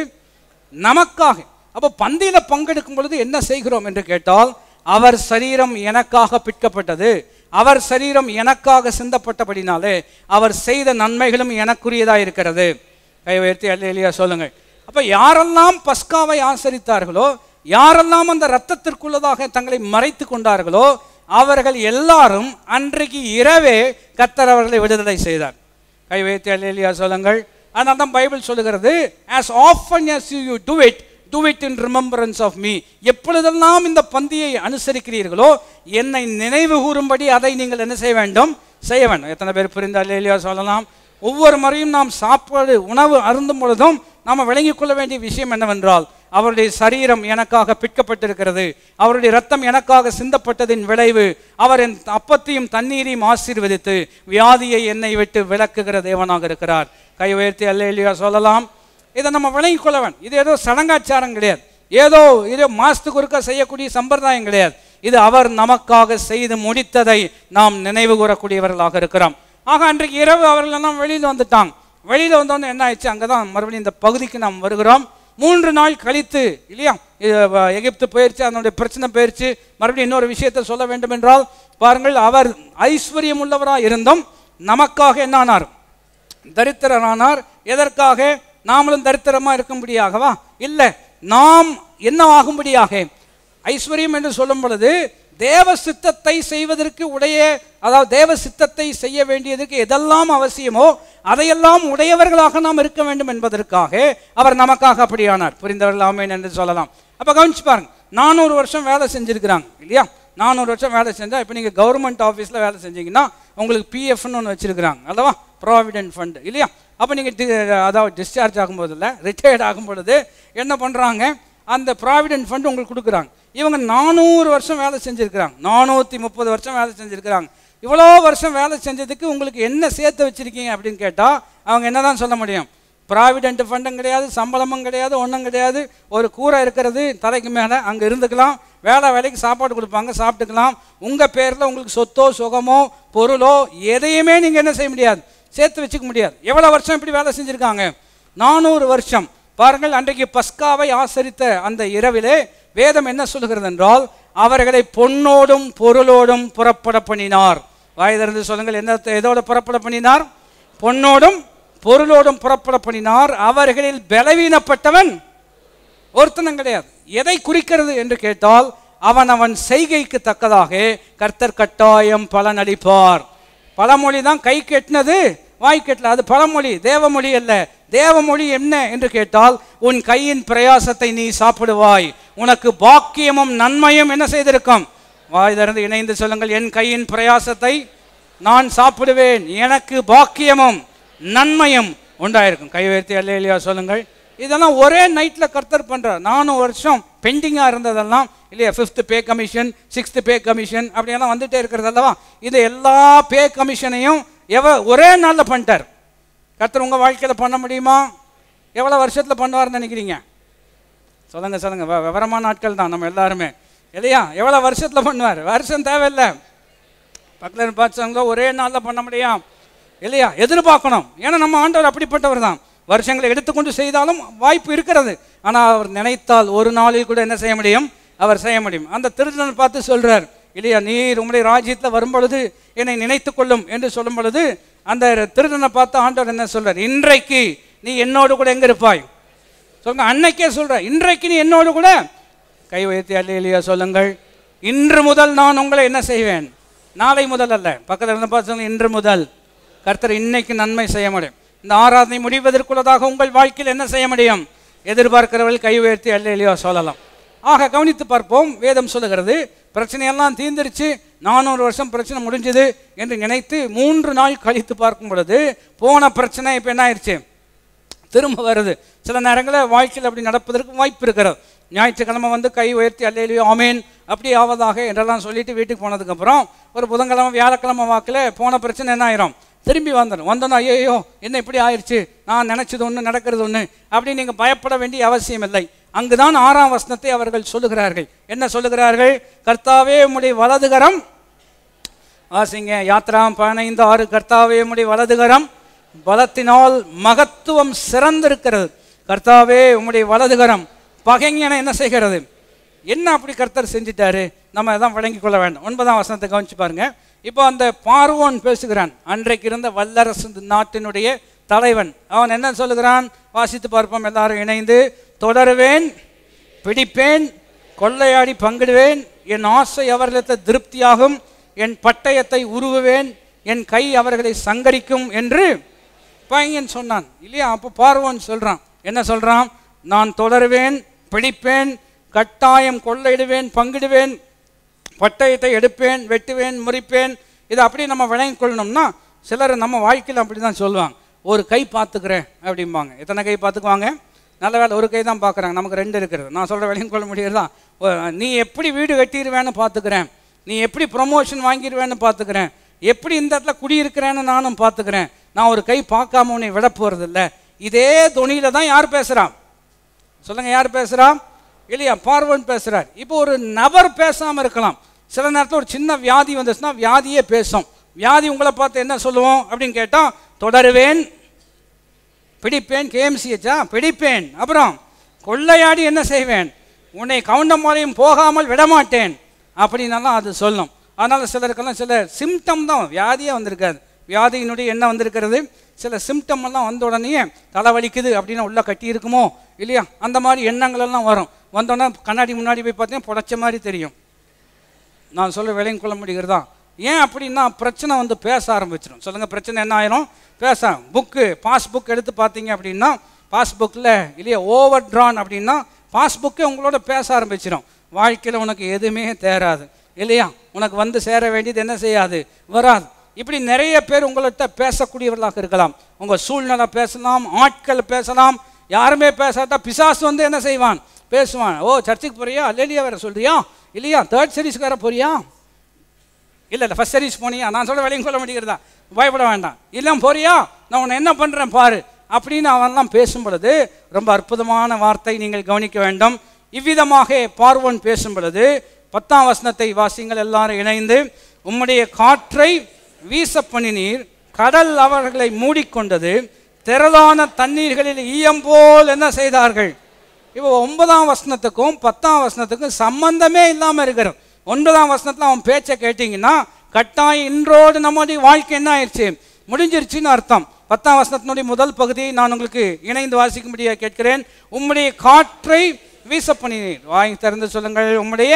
நமக்காக அப்போ பந்தியில பங்கெடுக்கும் பொழுது என்ன செய்கிறோம் என்று கேட்டால் அவர் சரீரம் எனக்காக பிற்கப்பட்டது அவர் சரீரம் எனக்காக சிந்தப்பட்டபடினாலே அவர் செய்த நன்மைகளும் எனக்குரியதா இருக்கிறது கை உயர்த்தி அல்லேலியா சொல்லுங்கள் அப்ப யாரெல்லாம் பஸ்காவை ஆசரித்தார்களோ யாரெல்லாம் அந்த இரத்தத்திற்குள்ளதாக தங்களை மறைத்து கொண்டார்களோ அவர்கள் எல்லாரும் அன்றைக்கு இரவே கர்த்தர் அவர்களை விடுதலை செய்தார் கை வைத்து அல்லேலியா சொல்லுங்கள் அதனால தான் பைபிள் சொல்லுகிறது as often as you do it do it in remembrance of me எப்பொழுதெல்லாம் இந்த பந்தியை அனுசரிக்கிறீர்களோ என்னை நினைவு கூறும்படி அதை நீங்கள் என்ன செய்ய வேண்டும் செய்ய வேண்டும் எத்தனை பேர் புரிந்த அல்லேலியா சொல்லலாம் ஒவ்வொரு முறையும் நாம் சாப்பாடு உணவு அருந்தும் பொழுதும் நாம் விளங்கிக் கொள்ள வேண்டிய விஷயம் என்னவென்றால் அவருடைய சரீரம் எனக்காக பிற்கப்பட்டிருக்கிறது அவருடைய ரத்தம் எனக்காக சிந்தப்பட்டதின் விளைவு அவர் என் அப்பத்தையும் தண்ணீரையும் ஆசீர்வதித்து வியாதியை என்னை விட்டு விளக்குகிற தேவனாக இருக்கிறார் கை உயர்த்தி அல்ல சொல்லலாம் இதை நம்ம விளங்கிக் கொள்ள வேண்டும் இது ஏதோ சடங்காச்சாரம் கிடையாது ஏதோ ஏதோ மாசத்துக்கு ஒருக்கா செய்யக்கூடிய சம்பிரதாயம் கிடையாது இது அவர் நமக்காக செய்து முடித்ததை நாம் நினைவு கூறக்கூடியவர்களாக இருக்கிறோம் ஆக அன்றைக்கு இரவு அவர்கள் எல்லாம் வெளியில் வந்துட்டாங்க வெளியில் வந்தோன்னு என்ன ஆயிடுச்சு அங்கே தான் மறுபடியும் இந்த பகுதிக்கு நாம் வருகிறோம் மூன்று நாள் கழித்து இல்லையா இது, அஹ், எகிப்து போயிருச்சு அதனுடைய பிரச்சனை போயிருச்சு மறுபடியும் இன்னொரு விஷயத்தை சொல்ல வேண்டும் என்றால் பாருங்கள் அவர் ஐஸ்வர்யம் உள்ளவராக இருந்தும் நமக்காக என்ன ஆனார் தரித்திரரானார் எதற்காக நாமளும் தரித்திரமா இருக்கும்படியாகவா இல்லை நாம் என்ன ஆகும்படியாக ஐஸ்வர்யம் என்று சொல்லும் பொழுது தேவ சித்தத்தை செய்வதற்கு உடைய அதாவது தேவ சித்தத்தை செய்ய வேண்டியதுக்கு எதெல்லாம் அவசியமோ அதையெல்லாம் உடையவர்களாக நாம் இருக்க வேண்டும் என்பதற்காக அவர் நமக்காக அப்படியானார் புரிந்தவர்கள் ஆமேன் என்று சொல்லலாம் அப்ப கவனிச்சு பாருங்க நானூறு வருஷம் வேலை செஞ்சிருக்கிறாங்க இல்லையா நானூறு வருஷம் வேலை செஞ்சா இப்போ நீங்கள் கவர்மெண்ட் ஆஃபீஸில் வேலை செஞ்சீங்கன்னா உங்களுக்கு பிஎஃப்னு ஒன்று வச்சிருக்கிறாங்க அல்லவா ப்ராவிடென்ட் ஃபண்ட் இல்லையா அப்போ நீங்கள் அதாவது டிஸ்சார்ஜ் ஆகும்போது இல்லை ரிட்டையர்ட் ஆகும் பொழுது என்ன பண்ணுறாங்க அந்த ப்ராவிடென்ட் ஃபண்ட் உங்களுக்கு கொடுக்குறாங்க இவங்க நானூறு வருஷம் வேலை செஞ்சுருக்கிறாங்க நானூற்றி முப்பது வருஷம் வேலை செஞ்சுருக்கிறாங்க இவ்வளோ வருஷம் வேலை செஞ்சதுக்கு உங்களுக்கு என்ன சேர்த்து வச்சிருக்கீங்க அப்படின்னு கேட்டால் அவங்க என்ன தான் சொல்ல முடியும் ப்ராவிடென்ட் ஃபண்டும் கிடையாது சம்பளமும் கிடையாது ஒன்றும் கிடையாது ஒரு கூரை இருக்கிறது தலைக்கு மேலே அங்கே இருந்துக்கலாம் வேலை வேலைக்கு சாப்பாடு கொடுப்பாங்க சாப்பிட்டுக்கலாம் உங்கள் பேரில் உங்களுக்கு சொத்தோ சுகமோ பொருளோ எதையுமே நீங்கள் என்ன செய்ய முடியாது சேர்த்து வச்சுக்க முடியாது எவ்வளோ வருஷம் இப்படி வேலை செஞ்சுருக்காங்க நானூறு வருஷம் பாருங்கள் அன்றைக்கு பஸ்காவை ஆசரித்த அந்த இரவிலே வேதம் என்ன சொல்லுகிறது என்றால் அவர்களை பொன்னோடும் பொருளோடும் புறப்பட பண்ணினார் வாய் திறந்து சொல்லுங்கள் என்ன எதோட புறப்பட பண்ணினார் பொன்னோடும் பொருளோடும் புறப்பட பண்ணினார் அவர்களில் பலவீனப்பட்டவன் ஒருத்தனும் கிடையாது எதை குறிக்கிறது என்று கேட்டால் அவன் அவன் செய்கைக்கு தக்கதாக கர்த்தர் கட்டாயம் பலனளிப்பார் பழமொழி தான் கை கெட்டினது வாய் கெட்டல அது பழமொழி தேவமொழி அல்ல தேவமொழி என்ன என்று கேட்டால் உன் கையின் பிரயாசத்தை நீ சாப்பிடுவாய் உனக்கு பாக்கியமும் நன்மையும் என்ன செய்திருக்கும் வாய் திறந்து இணைந்து சொல்லுங்கள் என் கையின் பிரயாசத்தை நான் சாப்பிடுவேன் எனக்கு பாக்கியமும் நன்மையும் உண்டாயிருக்கும் கை உயர்த்தி அல்லையா சொல்லுங்கள் இதெல்லாம் ஒரே நைட்டில் கர்த்தர் பண்ணுறார் நானும் வருஷம் பெண்டிங்காக இருந்ததெல்லாம் இல்லையா fifth pay commission sixth pay commission அப்படியெல்லாம் வந்துட்டே இருக்கிறது அல்லவா இது எல்லா பே கமிஷனையும் எவ ஒரே நாளில் பண்ணிட்டார் கர்த்தர் உங்கள் வாழ்க்கையில் பண்ண முடியுமா எவ்வளோ வருஷத்தில் பண்ணுவார்னு நினைக்கிறீங்க சொல்லுங்க சொல்லுங்க வ- விவரமான ஆட்கள் தான் நம்ம எல்லாருமே இல்லையா எவ்வளோ வருஷத்தில் பண்ணுவார் வருஷம் தேவையில்லை பக்கத்தில் பார்த்தவங்க ஒரே நாளில் பண்ண முடியும் இல்லையா எதிர்பார்க்கணும் ஏன்னா நம்ம ஆண்டவர் அப்படிப்பட்டவர் தான் வருஷங்களை எடுத்துக்கொண்டு செய்தாலும் வாய்ப்பு இருக்கிறது ஆனால் அவர் நினைத்தால் ஒரு நாளில் கூட என்ன செய்ய முடியும் அவர் செய்ய முடியும் அந்த திருடன் பார்த்து சொல்றார் இல்லையா நீர் உம்முடைய ராஜ்யத்தில் வரும் பொழுது என்னை நினைத்துக் கொள்ளும் என்று சொல்லும் பொழுது அந்த திருடனை பார்த்து ஆண்டவர் என்ன சொல்றார் இன்றைக்கு நீ என்னோடு கூட எங்க இருப்பாய் சொல்லுங்க அன்னைக்கே சொல்ற இன்றைக்கு நீ என்னோடு கூட கை உயர்த்தி அல்லையா சொல்லுங்கள் இன்று முதல் நான் உங்களை என்ன செய்வேன் நாளை முதல் அல்ல பக்கத்தில் இருந்து பார்த்து சொல்லுங்க, இன்று முதல் கர்த்தர் இன்னைக்கு நன்மை செய்ய முடியும் இந்த ஆராதனை முடிவதற்குள்ளதாக உங்கள் வாழ்க்கையில் என்ன செய்ய முடியும் எதிர்பார்க்கிறவர்கள் கை உயர்த்தி அல்லையா சொல்லலாம் ஆக கவனித்து பார்ப்போம் வேதம் சொல்லுகிறது பிரச்சனையெல்லாம் தீர்ந்துருச்சு நானூறு வருஷம் பிரச்சனை முடிஞ்சது என்று நினைத்து மூன்று நாள் கழித்து பார்க்கும் பொழுது போன பிரச்சனை இப்போ என்ன ஆயிடுச்சு திரும்ப வருது சில நேரங்களில் வாழ்க்கையில் அப்படி நடப்பதற்கு வாய்ப்பு இருக்கிறது ஞாயிற்றுக்கிழமை வந்து கை உயர்த்தி அல்லையிலையோ ஆமேன் அப்படி ஆவதாக என்றெல்லாம் சொல்லிட்டு வீட்டுக்கு போனதுக்கப்புறம் ஒரு புதன்கிழமை வியாழக்கிழமை வாக்கில் போன பிரச்சனை என்ன ஆயிரும் திரும்பி வந்துடும் வந்தோன்னா ஐயோ என்ன இப்படி ஆயிடுச்சு நான் நினச்சது ஒன்று நடக்கிறது ஒன்று அப்படி நீங்கள் பயப்பட வேண்டிய அவசியம் இல்லை அங்குதான் ஆறாம் வசனத்தை அவர்கள் சொல்லுகிறார்கள் என்ன சொல்லுகிறார்கள் கர்த்தாவே உம்முடைய வலதுகரம் வாசிங்க யாத்ராம் பதினைந்து ஆறு கர்த்தாவே உம்முடைய வலதுகரம் பலத்தினால் மகத்துவம் சிறந்திருக்கிறது கர்த்தாவே உம்முடைய வலதுகரம் பகைஞனை என்ன செய்கிறது என்ன அப்படி கர்த்தர் செஞ்சிட்டாரு நம்ம அதான் விளங்கிக் கொள்ள வேண்டும் ஒன்பதாம் வசனத்தை கவனிச்சு பாருங்க இப்போ அந்த பார்வோன் பேசுகிறான் அன்றைக்கு இருந்த வல்லரசு நாட்டினுடைய தலைவன் அவன் என்ன சொல்லுகிறான் வாசித்து பார்ப்போம் எல்லாரும் இணைந்து தொடருவேன் பிடிப்பேன் கொள்ளையாடி பங்கிடுவேன் என் ஆசை அவர்களுக்கு திருப்தியாகும் என் பட்டயத்தை உருவுவேன் என் கை அவர்களை சங்கரிக்கும் என்று பையன் சொன்னான் இல்லையா அப்போ பார்வோன் சொல்றான் என்ன சொல்றான் நான் தொடருவேன் பிடிப்பேன் கட்டாயம் கொள்ளையிடுவேன் பங்கிடுவேன் பட்டயத்தை எடுப்பேன் வெட்டுவேன் முறிப்பேன் இதை அப்படி நம்ம விளங்கிக் கொள்ளணும்னா சிலர் நம்ம வாழ்க்கையில் அப்படி தான் சொல்லுவாங்க ஒரு கை பார்த்துக்கிறேன் அப்படிம்பாங்க எத்தனை கை பார்த்துக்குவாங்க நல்ல வேலை ஒரு கை தான் பார்க்குறாங்க நமக்கு ரெண்டு இருக்கிறது நான் சொல்கிற விளங்கிக் கொள்ள முடியுறதா நீ எப்படி வீடு கட்டிடுவேன்னு பார்த்துக்கிறேன் நீ எப்படி ப்ரொமோஷன் வாங்கிடுவேன்னு பார்த்துக்கிறேன் எப்படி இந்த இடத்துல குடியிருக்கிறேன்னு நானும் பார்த்துக்கிறேன் நான் ஒரு கை பார்க்காம உன்னை விட போகிறதில்ல இதே துணியில தான் யார் பேசுகிறான் சொல்லுங்க யார் பேசுறா இல்லையா பார்வன் பேசுறார் இப்போ ஒரு நபர் பேசாம இருக்கலாம் சில நேரத்தில் ஒரு சின்ன வியாதி வந்துச்சுன்னா வியாதியே பேசும் வியாதி உங்களை பார்த்து என்ன சொல்லுவோம் அப்படின்னு கேட்டா தொடருவேன் பிடிப்பேன் கேஎம்சிஹெச்சா பிடிப்பேன் அப்புறம் கொள்ளையாடி என்ன செய்வேன் உன்னை கவுண்டமாலையும் போகாமல் விடமாட்டேன் அப்படின்னாலும் அது சொல்லும் அதனால சிலருக்கெல்லாம் சில சிம்டம் தான் வியாதியே வந்திருக்காது வியாதியினுடைய என்ன வந்திருக்கிறது சில சிம்டம் எல்லாம் வந்த உடனே தலை வலிக்குது அப்படின்னா உள்ள கட்டி இருக்குமோ இல்லையா அந்த மாதிரி எண்ணங்கள் எல்லாம் வரும் வந்தோடனே கண்ணாடி முன்னாடி போய் பார்த்தீங்கன்னா புடைச்ச மாதிரி தெரியும் நான் சொல்ல விலையும் கொள்ள முடிகிறதா ஏன் அப்படின்னா பிரச்சனை வந்து பேச ஆரம்பிச்சிடும் சொல்லுங்க பிரச்சனை என்ன ஆயிரும் பேச புக்கு பாஸ்புக் எடுத்து பார்த்தீங்க அப்படின்னா பாஸ்புக்கில் இல்லையா ஓவர் ட்ரான் அப்படின்னா பாஸ்புக்கே உங்களோட பேச ஆரம்பிச்சிடும் வாழ்க்கையில் உனக்கு எதுவுமே தேராது இல்லையா உனக்கு வந்து சேர வேண்டியது என்ன செய்யாது வராது இப்படி நிறைய பேர் உங்கள்கிட்ட பேசக்கூடியவர்களாக இருக்கலாம் உங்கள் சூழ்நிலை பேசலாம் ஆட்கள் பேசலாம் யாருமே பேசாட்டா பிசாசு வந்து என்ன செய்வான் பேசுவான் ஓ சர்ச்சுக்கு போறியா அல்லையா வேற சொல்றியா இல்லையா தேர்ட் சீரீஸ்க்கு வேற போறியா இல்லை இல்லை ஃபஸ்ட் சர்வீஸ் போனியா நான் சொல்ல வேலையும் கொள்ள முடிகிறதா பயப்பட வேண்டாம் இல்லை போறியா நான் உன்னை என்ன பண்ணுறேன் பாரு அப்படின்னு அவன்லாம் பேசும் பொழுது ரொம்ப அற்புதமான வார்த்தை நீங்கள் கவனிக்க வேண்டும் இவ்விதமாக பார்வன் பேசும் பொழுது பத்தாம் வசனத்தை வாசிங்கள் எல்லாரும் இணைந்து உம்முடைய காற்றை வீச பண்ணினீர் கடல் அவர்களை மூடிக்கொண்டது திரளான தண்ணீர்களில் ஈயம் போல் என்ன செய்தார்கள் இப்போ ஒன்பதாம் வசனத்துக்கும் பத்தாம் வசனத்துக்கும் சம்பந்தமே இல்லாமல் இருக்கிறது ஒன்பதாம் வசனத்தில் அவன் பேச்சை கேட்டிங்கன்னா கட்டாயம் இன்றோடு நம்முடைய வாழ்க்கை என்ன ஆயிடுச்சு முடிஞ்சிருச்சுன்னு அர்த்தம் பத்தாம் வசனத்தினுடைய முதல் பகுதியை நான் உங்களுக்கு இணைந்து வாசிக்கும்படியாக கேட்கிறேன் உம்முடைய காற்றை வீச பண்ணினீர் வாங்கி திறந்து சொல்லுங்கள் உம்முடைய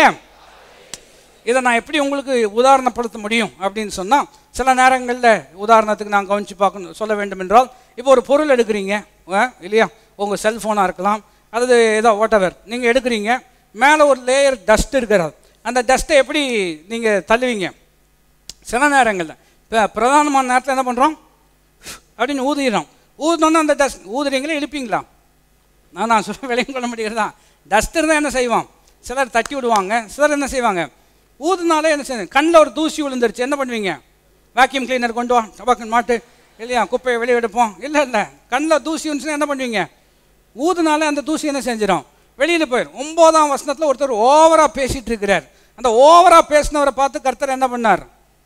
இதை நான் எப்படி உங்களுக்கு உதாரணப்படுத்த முடியும் அப்படின்னு சொன்னால் சில நேரங்களில் உதாரணத்துக்கு நான் கவனித்து பார்க்கணும் சொல்ல வேண்டும் என்றால் இப்போ ஒரு பொருள் எடுக்கிறீங்க ஆ, இல்லையா உங்கள் செல்ஃபோனாக இருக்கலாம் அல்லது ஏதோ வாட்டவர் நீங்கள் எடுக்கிறீங்க மேலே ஒரு லேயர் டஸ்ட் இருக்கிறது அந்த டஸ்ட்டை எப்படி நீங்கள் தள்ளுவீங்க சில நேரங்களில் இப்போ பிரதானமான நேரத்தில் என்ன பண்ணுறோம் அப்படின்னு ஊதிடுறோம் ஊதினோன்னா அந்த டஸ்ட் ஊதுறீங்களே இழுப்பீங்களா நான் நான் சொல்ல விலையும் கொள்ள முடிகிறதா டஸ்ட் இருந்தால் என்ன செய்வோம் சிலர் தட்டி விடுவாங்க சிலர் என்ன செய்வாங்க ஊதுனாலே என்ன செய்யுங்க கண்ணில் ஒரு தூசி விழுந்துருச்சு என்ன பண்ணுவீங்க வேக்யூம் கிளீனர் கொண்டு வா டபாக்கன் மாட்டு இல்லையா குப்பையை வெளியே எடுப்போம் இல்லை இல்லை கண்ணில் தூசி வந்துச்சுன்னா என்ன பண்ணுவீங்க ஊதுனாலே அந்த தூசி என்ன செஞ்சிடும் வெளியில் போயிடும் ஒம்போதாம் வசனத்தில் ஒருத்தர் ஓவராக பேசிட்டு இருக்கிறார் அந்த ஓவராக பேசினவரை பார்த்து கர்த்தர் என்ன பண்ணார்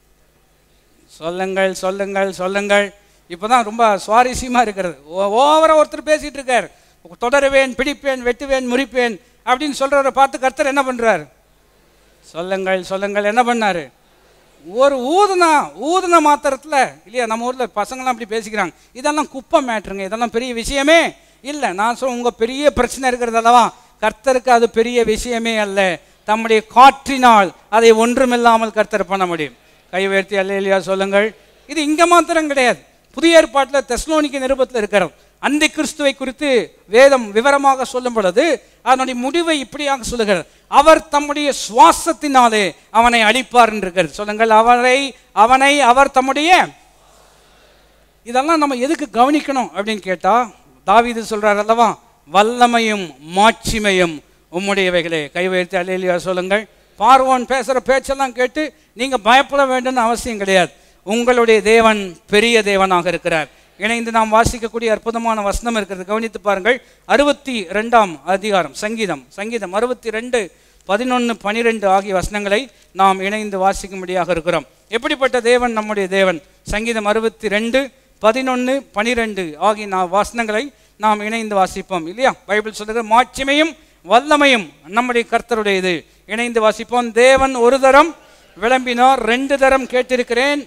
சொல்லுங்கள் சொல்லுங்கள் சொல்லுங்கள் இப்போதான் ரொம்ப சுவாரஸ்யமாக இருக்கிறது ஓவராக ஒருத்தர் பேசிட்டு இருக்கார் தொடருவேன் பிடிப்பேன் வெட்டுவேன் முறிப்பேன் அப்படின்னு சொல்கிறவரை பார்த்து கர்த்தர் என்ன பண்ணுறார் சொல்லுங்கள் சொல்லுங்கள் என்ன பண்ணாரு ஒரு ஊதுனா ஊதுன மாத்திரத்தில் இல்லையா நம்ம ஊரில் பசங்களாம் அப்படி பேசிக்கிறாங்க இதெல்லாம் குப்பை மேட்ருங்க இதெல்லாம் பெரிய விஷயமே இல்லை நான் சொல்ல உங்கள் பெரிய பிரச்சனை இருக்கிறது அல்லவா கர்த்தருக்கு அது பெரிய விஷயமே அல்ல தம்முடைய காற்றினால் அதை ஒன்றுமில்லாமல் கர்த்தர் பண்ண முடியும் கை உயர்த்தி அல்லையா சொல்லுங்கள் இது இங்கே மாத்திரம் கிடையாது புதிய ஏற்பாட்டில் தெஸ்லோனிக்க நிருபத்தில் இருக்கிறது அந்த கிறிஸ்துவை குறித்து வேதம் விவரமாக சொல்லும் பொழுது அதனுடைய முடிவை இப்படியாக சொல்லுகிறது அவர் தம்முடைய சுவாசத்தினாலே அவனை அழிப்பார் என்று இருக்கிறது சொல்லுங்கள் அவரை அவனை அவர் தம்முடைய இதெல்லாம் நம்ம எதுக்கு கவனிக்கணும் அப்படின்னு கேட்டா தாவீது சொல்றார் அல்லவா வல்லமையும் மாட்சிமையும் உம்முடையவைகளே கை வைத்து அலையிலியா சொல்லுங்கள் பார்வோன் பேசுகிற பேச்செல்லாம் கேட்டு நீங்கள் பயப்பட வேண்டும்னு அவசியம் கிடையாது உங்களுடைய தேவன் பெரிய தேவனாக இருக்கிறார் இணைந்து நாம் வாசிக்கக்கூடிய அற்புதமான வசனம் இருக்கிறது கவனித்து பாருங்கள் அறுபத்தி ரெண்டாம் அதிகாரம் சங்கீதம் சங்கீதம் அறுபத்தி ரெண்டு பதினொன்று பனிரெண்டு ஆகிய வசனங்களை நாம் இணைந்து வாசிக்கும்படியாக இருக்கிறோம் எப்படிப்பட்ட தேவன் நம்முடைய தேவன் சங்கீதம் அறுபத்தி ரெண்டு பதினொன்று பனிரெண்டு ஆகிய நான் வசனங்களை நாம் இணைந்து வாசிப்போம் இல்லையா பைபிள் சொல்லுகிற மாட்சிமையும் வல்லமையும் நம்முடைய கர்த்தருடையது இணைந்து வாசிப்போம் தேவன் ஒரு தரம் விளம்பினார் ரெண்டு தரம் கேட்டிருக்கிறேன்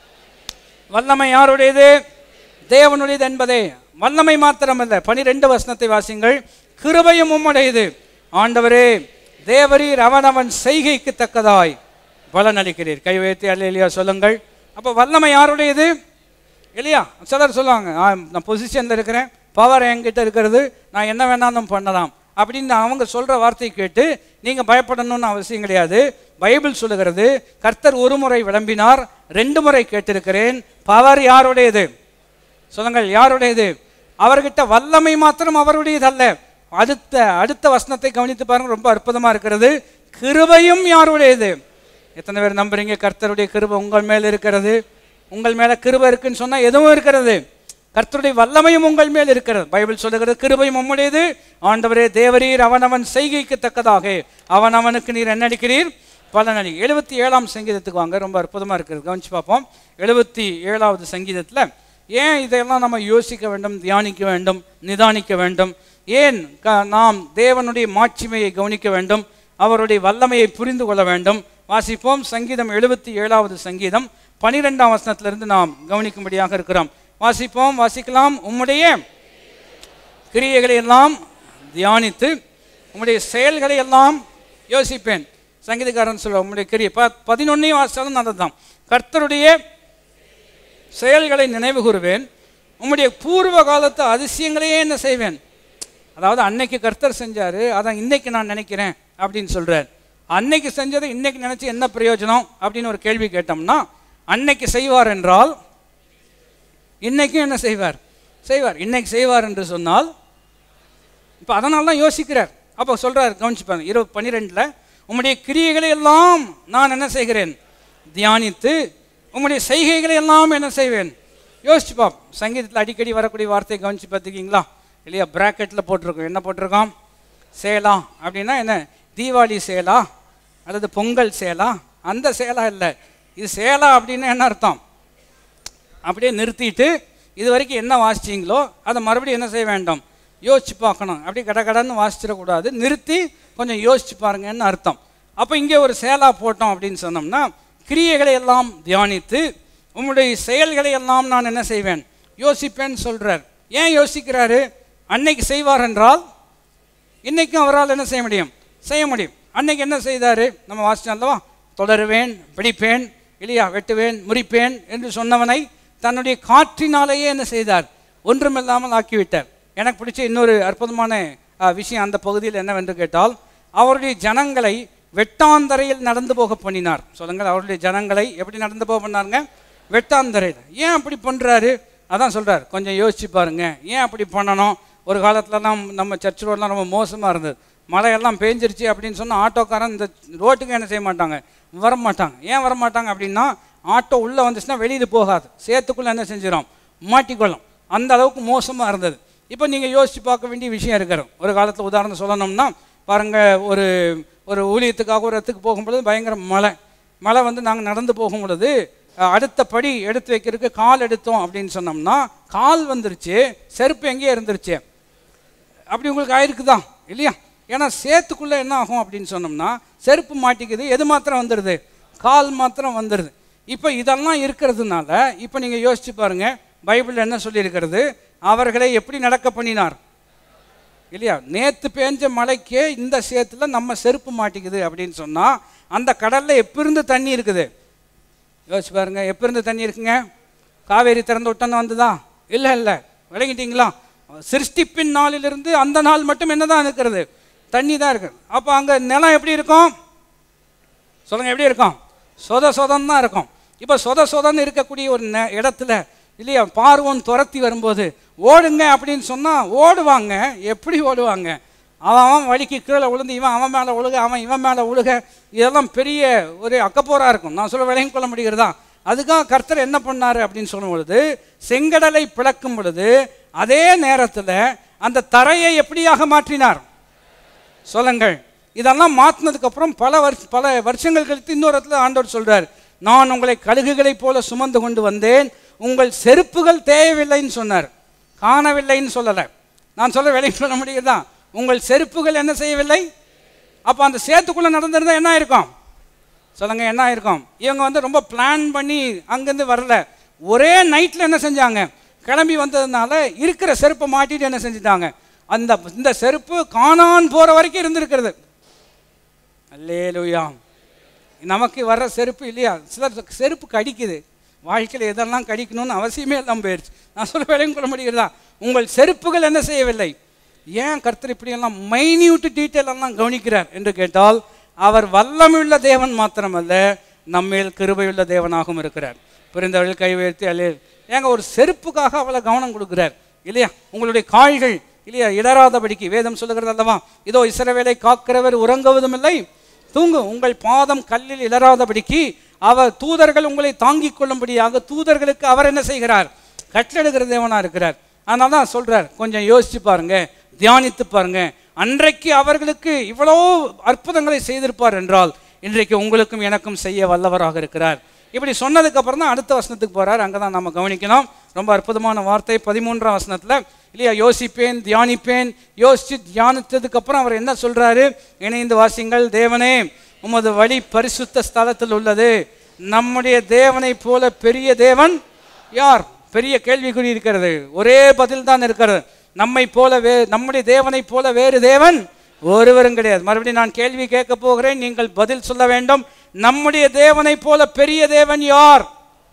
வல்லமை யாருடையது தேவனுடையது என்பதே வல்லமை மாத்திரமல்ல பனிரெண்டு வசனத்தை வாசிங்கள் கிருபையும் உம்முடையது ஆண்டவரே தேவரீர் அவனவன் செய்கைக்கு தக்கதாய் பலன் அளிக்கிறீர் கை வைத்து அல்லையா சொல்லுங்கள் அப்போ வல்லமை யாருடையது இல்லையா சிலர் சொல்லுவாங்க "ஆ, நான் பொசிஷனில் இருக்கிறேன் பவர் என்கிட்ட இருக்கிறது நான் என்ன வேணாலும் பண்ணலாம் அப்படின்னு அவங்க சொல்கிற வார்த்தையை கேட்டு நீங்கள் பயப்படணும்னு அவசியம் கிடையாது பைபிள் சொல்லுகிறது கர்த்தர் ஒரு முறை விளம்பினார் ரெண்டு முறை கேட்டிருக்கிறேன் பவர் யாருடையது சொல்லுங்கள் யாருடையது அவர்கிட்ட வல்லமை மாத்திரம் அவருடையதல்ல அடுத்த அடுத்த வசனத்தை கவனித்து பாருங்க ரொம்ப அற்புதமா இருக்கிறது கிருபையும் யாருடையது எத்தனை பேர் நம்புறீங்க கர்த்தருடைய கிருபை உங்கள் மேல் இருக்கிறது உங்கள் மேல கிருபை இருக்குன்னு சொன்னா எதுவும் இருக்கிறது கர்த்தருடைய வல்லமையும் உங்கள் மேல் இருக்கிறது பைபிள் சொல்லுகிறது கிருபையும் உம்முடையது ஆண்டவரே தேவரீர் அவனவன் செய்கைக்கு தக்கதாக அவன் அவனுக்கு நீர் என்ன அடிக்கிறீர் பலன் அடி எழுபத்தி ஏழாம் சங்கீதத்துக்கு வாங்க ரொம்ப அற்புதமா இருக்கிறது கவனிச்சு பார்ப்போம் எழுபத்தி ஏழாவது சங்கீதத்துல ஏன் இதையெல்லாம் நம்ம யோசிக்க வேண்டும் தியானிக்க வேண்டும் நிதானிக்க வேண்டும் ஏன் க- நாம் தேவனுடைய மாட்சிமையை கவனிக்க வேண்டும் அவருடைய வல்லமையை புரிந்து கொள்ள வேண்டும் வாசிப்போம் சங்கீதம் எழுபத்தி ஏழாவது சங்கீதம் பனிரெண்டாம் வசனத்திலிருந்து நாம் கவனிக்கும்படியாக இருக்கிறோம் வாசிப்போம் வாசிக்கலாம் உம்முடைய கிரியைகளை எல்லாம் தியானித்து உம்முடைய செயல்களை எல்லாம் யோசிப்பேன் சங்கீதக்காரன் சொல்ல உம்முடைய கிரியை ப பதினொன்னையும் வாசித்தாலும் நல்லதுதான் கர்த்தருடைய செயல்களை நினைவு கூறுவேன் உம்முடைய பூர்வ காலத்து அதிசயங்களையே என்ன செய்வேன் அதாவது அன்னைக்கு கர்த்தர் செஞ்சாரு அதான் இன்னைக்கு நான் நினைக்கிறேன் அப்படின்னு சொல்றார் அன்னைக்கு செஞ்சதை இன்னைக்கு நினைச்சு என்ன பிரயோஜனம் அப்படின்னு ஒரு கேள்வி கேட்டோம்னா அன்னைக்கு செய்வார் என்றால் இன்னைக்கும் என்ன செய்வார் செய்வார் இன்னைக்கு செய்வார் என்று சொன்னால் இப்போ அதனால தான் யோசிக்கிறார் அப்போ சொல்றார் கவனிச்சுப்பாங்க இரு பன்னிரெண்டில் உம்முடைய கிரியைகளை எல்லாம் நான் என்ன செய்கிறேன் தியானித்து உம்முடைய செய்கைகளை எல்லாம் என்ன செய்வேன் யோசிச்சு பாப்போம் சங்கீதத்தில் அடிக்கடி வரக்கூடிய வார்த்தையை கவனிச்சு பார்த்துக்கிங்களா இல்லையா பிராக்கெட்டில் போட்டிருக்கோம் என்ன போட்டிருக்கோம் சேலா அப்படின்னா என்ன தீபாவளி சேலா அல்லது பொங்கல் சேலா அந்த சேலா இல்லை இது சேலா அப்படின்னு என்ன அர்த்தம் அப்படியே நிறுத்திட்டு இது வரைக்கும் என்ன வாசிச்சீங்களோ அதை மறுபடியும் என்ன செய்ய வேண்டும் யோசிச்சு பார்க்கணும் அப்படியே கட கடன்னு வாசிச்சிடக்கூடாது நிறுத்தி கொஞ்சம் யோசிச்சு பாருங்கன்னு அர்த்தம் அப்போ இங்கே ஒரு சேலா போட்டோம் அப்படின்னு சொன்னோம்னா கிரியைகளை எல்லாம் தியானித்து உம்முடைய செயல்களை எல்லாம் நான் என்ன செய்வேன் யோசிப்பேன்னு சொல்றார் ஏன் யோசிக்கிறாரு அன்னைக்கு செய்வார் என்றால் இன்னைக்கும் அவரால் என்ன செய்ய முடியும் செய்ய முடியும் அன்னைக்கு என்ன செய்தாரு நம்ம வாசிச்சோம் அல்லவா தொடருவேன் பிடிப்பேன் இல்லையா வெட்டுவேன் முறிப்பேன் என்று சொன்னவனை தன்னுடைய காற்றினாலேயே என்ன செய்தார் ஒன்றுமில்லாமல் ஆக்கிவிட்டார் எனக்கு பிடிச்ச இன்னொரு அற்புதமான ஆ, விஷயம் அந்த பகுதியில் என்னவென்று கேட்டால் அவருடைய ஜனங்களை வெட்டாந்தரையில் நடந்து போக பண்ணினார் சொல்லுங்கள் அவருடைய ஜனங்களை எப்படி நடந்து போக பண்ணாருங்க வெட்டாந்தரையில் ஏன் அப்படி பண்ணுறாரு அதான் சொல்றார் கொஞ்சம் யோசிச்சு பாருங்க ஏன் அப்படி பண்ணணும் ஒரு காலத்துலலாம் நம்ம சர்ச் ரோடெலாம் ரொம்ப மோசமாக இருந்தது மழையெல்லாம் பேஞ்சிருச்சு அப்படின்னு சொன்னால் ஆட்டோக்காரன் இந்த ரோட்டுக்கு என்ன செய்ய மாட்டாங்க வர மாட்டாங்க ஏன் வர மாட்டாங்க அப்படின்னா ஆட்டோ உள்ளே வந்துச்சுன்னா வெளியில் போகாது சேத்துக்குள்ளே என்ன செஞ்சிடும் மாட்டிக்கொள்ளும் அந்த அளவுக்கு மோசமாக இருந்தது இப்போ நீங்கள் யோசித்து பார்க்க வேண்டிய விஷயம் இருக்கிறோம் ஒரு காலத்தில் உதாரணம் சொல்லணும்னா பாருங்கள் ஒரு ஒரு ஊழியத்துக்காக ஒரு இடத்துக்கு போகும்பொழுது பயங்கர மழை மழை வந்து நாங்கள் நடந்து போகும் பொழுது அஹ், அடுத்த படி எடுத்து வைக்கிறதுக்கு கால் எடுத்தோம் அப்படின்னு சொன்னோம்னா கால் வந்துருச்சு செருப்பு எங்கேயே இருந்துருச்சு அப்படி உங்களுக்கு ஆயிருக்குதா இல்லையா ஏன்னா சேத்துக்குள்ளே என்ன ஆகும் அப்படின்னு சொன்னோம்னா செருப்பு மாட்டிக்குது எது மாத்திரம் வந்துடுது கால் மாத்திரம் வந்துடுது இப்போ இதெல்லாம் இருக்கிறதுனால இப்போ நீங்கள் யோசிச்சு பாருங்க பைபிள் என்ன சொல்லியிருக்கிறது அவர்களை எப்படி நடக்க பண்ணினார் இல்லையா நேத்து பேஞ்ச மழைக்கே இந்த சேத்துல நம்ம செருப்பு மாட்டிக்குது அப்படின்னு சொன்னா அந்த கடல்ல எப்பிருந்து தண்ணி இருக்குது யோசிச்சு பாருங்க எப்பிருந்து தண்ணி இருக்குங்க காவேரி திறந்து விட்டோன்னு வந்ததா இல்லை இல்லை விளங்கிட்டீங்களா சிருஷ்டிப்பின் நாளிலிருந்து அந்த நாள் மட்டும் என்னதான் இருக்கிறது தண்ணி தான் இருக்குது அப்போ அங்கே நிலம் எப்படி இருக்கும் சொல்லுங்க எப்படி இருக்கும் சொத சொதம் தான் இருக்கும் இப்போ சொத சொதன்னு இருக்கக்கூடிய ஒரு நெ- இடத்துல இல்லையா பார்வன் துரத்தி வரும்போது ஓடுங்க அப்படின்னு சொன்னால் ஓடுவாங்க எப்படி ஓடுவாங்க அவன் அவன் வழிக்கு கீழே விழுந்து இவன் அவன் மேலே உழுக அவன் இவன் மேலே உழுக இதெல்லாம் பெரிய ஒரு அக்கப்போராக இருக்கும் நான் சொல்ல விலையும் கொள்ள முடிகிறதா அதுக்காக கர்த்தர் என்ன பண்ணார் அப்படின்னு சொல்லும் பொழுது செங்கடலை பிளக்கும் பொழுது அதே நேரத்தில் அந்த தரையை எப்படியாக மாற்றினார் சொல்லுங்கள் இதெல்லாம் மாற்றினதுக்கு அப்புறம் பல வருஷ பல வருஷங்கள் கழித்து இன்னொரு இடத்துல ஆண்டவர் சொல்றார் நான் உங்களை கழுகுகளைப் போல சுமந்து கொண்டு வந்தேன் உங்கள் செருப்புகள் தேவையில்லைன்னு சொன்னார் காணவில்லைன்னு சொல்லலை நான் சொல்ல வேலைக்கு சொல்ல முடியுதா உங்கள் செருப்புகள் என்ன செய்யவில்லை அப்போ அந்த சேத்துக்குள்ளே நடந்திருந்தா என்ன இருக்கும் சொல்லுங்க என்ன ஆயிருக்கும் இவங்க வந்து ரொம்ப பிளான் பண்ணி அங்கேருந்து வரல ஒரே நைட்டில் என்ன செஞ்சாங்க கிளம்பி வந்ததுனால இருக்கிற செருப்பை மாட்டிட்டு என்ன செஞ்சுட்டாங்க அந்த இந்த செருப்பு காணான் போகிற வரைக்கும் இருந்திருக்கிறது அல்லேலூயா நமக்கு வர்ற செருப்பு இல்லையா சிலர் செருப்பு கடிக்குது வாழ்க்கையில் எதெல்லாம் கடிக்கணும்னு அவசியமே இல்லாமல் போயிடுச்சு நான் சொல்ல வேலையும் கொள்ள முடிகிறதா உங்கள் செருப்புகள் என்ன செய்யவில்லை ஏன் கர்த்தர் இப்படியெல்லாம் மைன்யூட் டீட்டெயில் எல்லாம் கவனிக்கிறார் என்று கேட்டால் அவர் வல்லமையுள்ள தேவன் மாத்திரமல்ல நம்மேல் கிருபையுள்ள தேவனாகவும் இருக்கிறார் புரிந்தவர்கள் கை உயர்த்தி அல்லே ஏங்க ஒரு செருப்புக்காக அவ்வளோ கவனம் கொடுக்கிறார் இல்லையா உங்களுடைய கால்கள் இல்லையா இடராதபடிக்கு வேதம் சொல்லுகிறது அல்லவா இதோ இஸ்ரவேலை காக்கிறவர் உறங்குவதும் இல்லை தூங்கு உங்கள் பாதம் கல்லில் இடராதபடிக்கு அவர் தூதர்கள் உங்களை தாங்கிக் கொள்ளும்படியாக தூதர்களுக்கு அவர் என்ன செய்கிறார் கட்டளெடுக்கிற தேவனா இருக்கிறார் அதனால தான் சொல்றார் கொஞ்சம் யோசிச்சு பாருங்க தியானித்து பாருங்க அன்றைக்கு அவர்களுக்கு இவ்வளோ அற்புதங்களை செய்திருப்பார் என்றால் இன்றைக்கு உங்களுக்கும் எனக்கும் செய்ய வல்லவராக இருக்கிறார் இப்படி சொன்னதுக்கு அப்புறம் தான் அடுத்த வசனத்துக்கு போறார் அங்கே தான் நம்ம கவனிக்கணும் ரொம்ப அற்புதமான வார்த்தை பதிமூன்றாம் வசனத்தில் இல்லையா யோசிப்பேன் தியானிப்பேன் யோசிச்சு தியானித்ததுக்கு அப்புறம் அவர் என்ன சொல்றாரு இணைந்து வாசிங்கள் தேவனே உமது வழி பரிசுத்த ஸ்தலத்தில் உள்ளது நம்முடைய தேவனைப் போல பெரிய தேவன் யார் பெரிய கேள்விக்குறி இருக்கிறது ஒரே பதில் தான் இருக்கிறது நம்மை போல வே நம்முடைய தேவனைப் போல வேறு தேவன் ஒருவரும் கிடையாது மறுபடியும் நான் கேள்வி கேட்க போகிறேன் நீங்கள் பதில் சொல்ல வேண்டும் நம்முடைய தேவனைப் போல பெரிய தேவன் யார்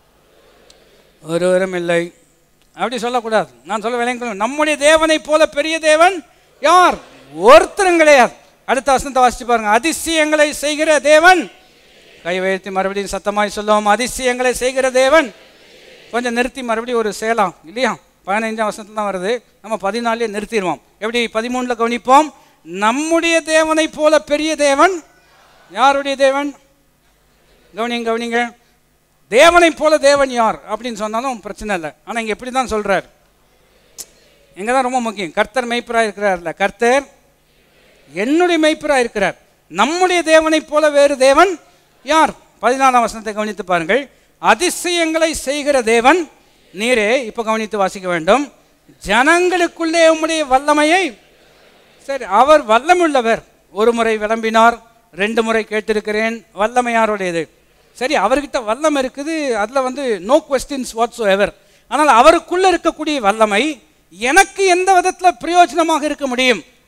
ஒருவரும் இல்லை அப்படி சொல்லக்கூடாது நான் சொல்ல விளங்க நம்முடைய தேவனைப் போல பெரிய தேவன் யார் ஒருத்தரும் கிடையாது அடுத்த வசனத்தை வாசிச்சு பாருங்க அதிசயங்களை செய்கிற தேவன் கை உயர்த்தி மறுபடியும் சத்தமாய் சொல்லுவோம் அதிசயங்களை செய்கிற தேவன் கொஞ்சம் நிறுத்தி மறுபடியும் ஒரு சேலாம் இல்லையா பதினைஞ்சாம் வசனத்துல தான் வருது நம்ம பதினாலே நிறுத்திடுவோம் எப்படி பதிமூணில் கவனிப்போம் நம்முடைய தேவனைப் போல பெரிய தேவன் யாருடைய தேவன் கவனிங்க கவனிங்க தேவனைப் போல தேவன் யார் அப்படின்னு சொன்னாலும் பிரச்சனை இல்லை ஆனால் இங்கே எப்படி தான் சொல்கிறார் இங்கே தான் ரொம்ப முக்கியம் கர்த்தர் மெய்ப்பராக இருக்கிறார்ல கர்த்தர் என்னுடைய மெய்ப்பராக இருக்கிறார் நம்முடைய தேவனைப் போல வேறு தேவன் யார் பதினாலாம் வசனத்தை கவனித்து பாருங்கள் அதிசயங்களை செய்கிற தேவன் நீரே இப்போ கவனித்து வாசிக்க வேண்டும் ஜனங்களுக்குள்ளே உம்முடைய வல்லமையை சரி அவர் வல்லமுள்ளவர் ஒரு முறை விளம்பினார் ரெண்டு முறை கேட்டிருக்கிறேன் வல்லமை யாருடையது சரி அவர்கிட்ட வல்லம் இருக்குது அதில் வந்து நோ கொஸ்டின்ஸ் வாட்ஸ் எவர் ஆனால் அவருக்குள்ள இருக்கக்கூடிய வல்லமை எனக்கு எந்த விதத்தில் பிரயோஜனமாக இருக்க முடியும்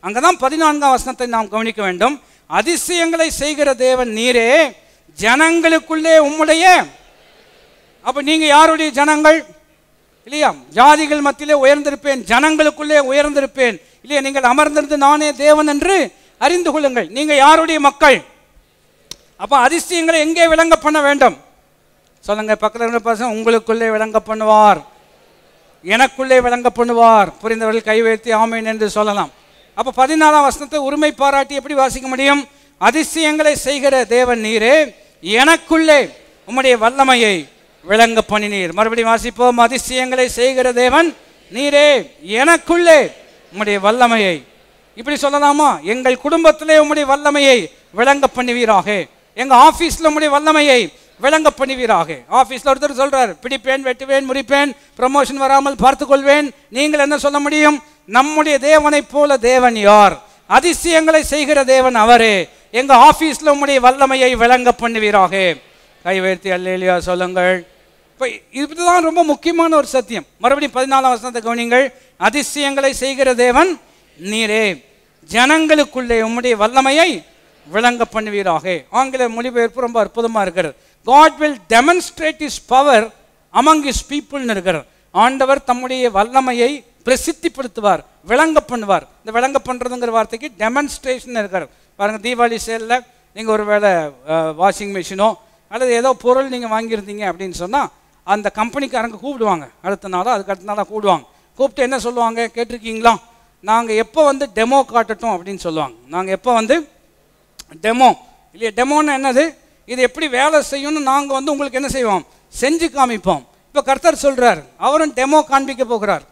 அங்கதான் பதினான்காம் வசனத்தை நாம் கவனிக்க வேண்டும் அதிசயங்களை செய்கிற தேவன் நீரே ஜனங்களுக்குள்ளே உம்முடைய அப்ப நீங்க யாருடைய ஜனங்கள் இல்லையா ஜாதிகள் மத்தியிலே உயர்ந்திருப்பேன் ஜனங்களுக்குள்ளே உயர்ந்திருப்பேன் இல்லையா நீங்கள் அமர்ந்திருந்து நானே தேவன் என்று அறிந்து கொள்ளுங்கள் நீங்க யாருடைய மக்கள் அப்ப அதிசயங்களை எங்கே விளங்க பண்ண வேண்டும் சொல்லுங்க பக்கத்தில் இருக்கிற பசங்க உங்களுக்குள்ளே விளங்க பண்ணுவார் எனக்குள்ளே விளங்க பண்ணுவார் புரிந்தவர்கள் கை வைத்து ஆமேன் என்று சொல்லலாம் அப்ப பதினாலாம் வசனத்தை உரிமை பாராட்டி எப்படி வாசிக்க முடியும் அதிசயங்களை செய்கிற தேவன் நீரே எனக்குள்ளே உம்முடைய வல்லமையை விளங்க பண்ணினீர் மறுபடியும் வாசிப்போம் அதிசயங்களை செய்கிற தேவன் நீரே எனக்குள்ளே உம்முடைய வல்லமையை இப்படி சொல்லலாமா எங்கள் குடும்பத்திலே உம்முடைய வல்லமையை விளங்க பண்ணுவீராக எங்க ஆபீஸ்ல உம்முடைய வல்லமையை விளங்க பண்ணுவீராக ஆபீஸ்ல ஒருத்தர் சொல்றார் பிடிப்பேன் வெட்டுவேன் முறிப்பேன் ப்ரமோஷன் வராமல் பார்த்துக்கொள்வேன் நீங்கள் என்ன சொல்ல முடியும் நம்முடைய தேவனைப் போல தேவன் யார் அதிசயங்களை செய்கிற தேவன் அவரே எங்க ஆபீஸ்ல உம்முடைய வல்லமையை விளங்க பண்ணுவீராக கை உயர்த்தி அல்லேலியா சொல்லுங்கள் இப்போ இதுதான் ரொம்ப முக்கியமான ஒரு சத்தியம் மறுபடியும் பதினாலாம் வசனத்தை கவனிங்கள் அதிசயங்களை செய்கிற தேவன் நீரே ஜனங்களுக்குள்ளே உம்முடைய வல்லமையை விளங்க பண்ணுவீராக ஆங்கில மொழிபெயர்ப்பு ரொம்ப அற்புதமாக இருக்கிறது God will demonstrate his power among his பீப்புள்னு இருக்கிறார் ஆண்டவர் தம்முடைய வல்லமையை பிரசித்திப்படுத்துவார் விளங்க பண்ணுவார் இந்த விளங்க பண்ணுறதுங்கிற வார்த்தைக்கு டெமன்ஸ்ட்ரேஷன் இருக்கார் பாருங்க தீபாவளி சேலில் நீங்கள் ஒரு வேளை வாஷிங் மிஷினோ அல்லது ஏதோ பொருள் நீங்கள் வாங்கியிருந்தீங்க அப்படின்னு சொன்னால் அந்த கம்பெனிக்காரங்க கூப்பிடுவாங்க அடுத்த நாளோ அதுக்கு அடுத்த நாளாக கூப்பிடுவாங்க கூப்பிட்டு என்ன சொல்லுவாங்க கேட்டிருக்கீங்களா நாங்கள் எப்போ வந்து டெமோ காட்டட்டும் அப்படின்னு சொல்லுவாங்க நாங்கள் எப்போ வந்து டெமோ இல்லையா டெமோன்னு என்னது இது எப்படி வேலை செய்யணும்னு நாங்கள் வந்து உங்களுக்கு என்ன செய்வோம் செஞ்சு காமிப்போம் இப்போ கர்த்தர் சொல்றார் அவரும் டெமோ காண்பிக்க போகிறார்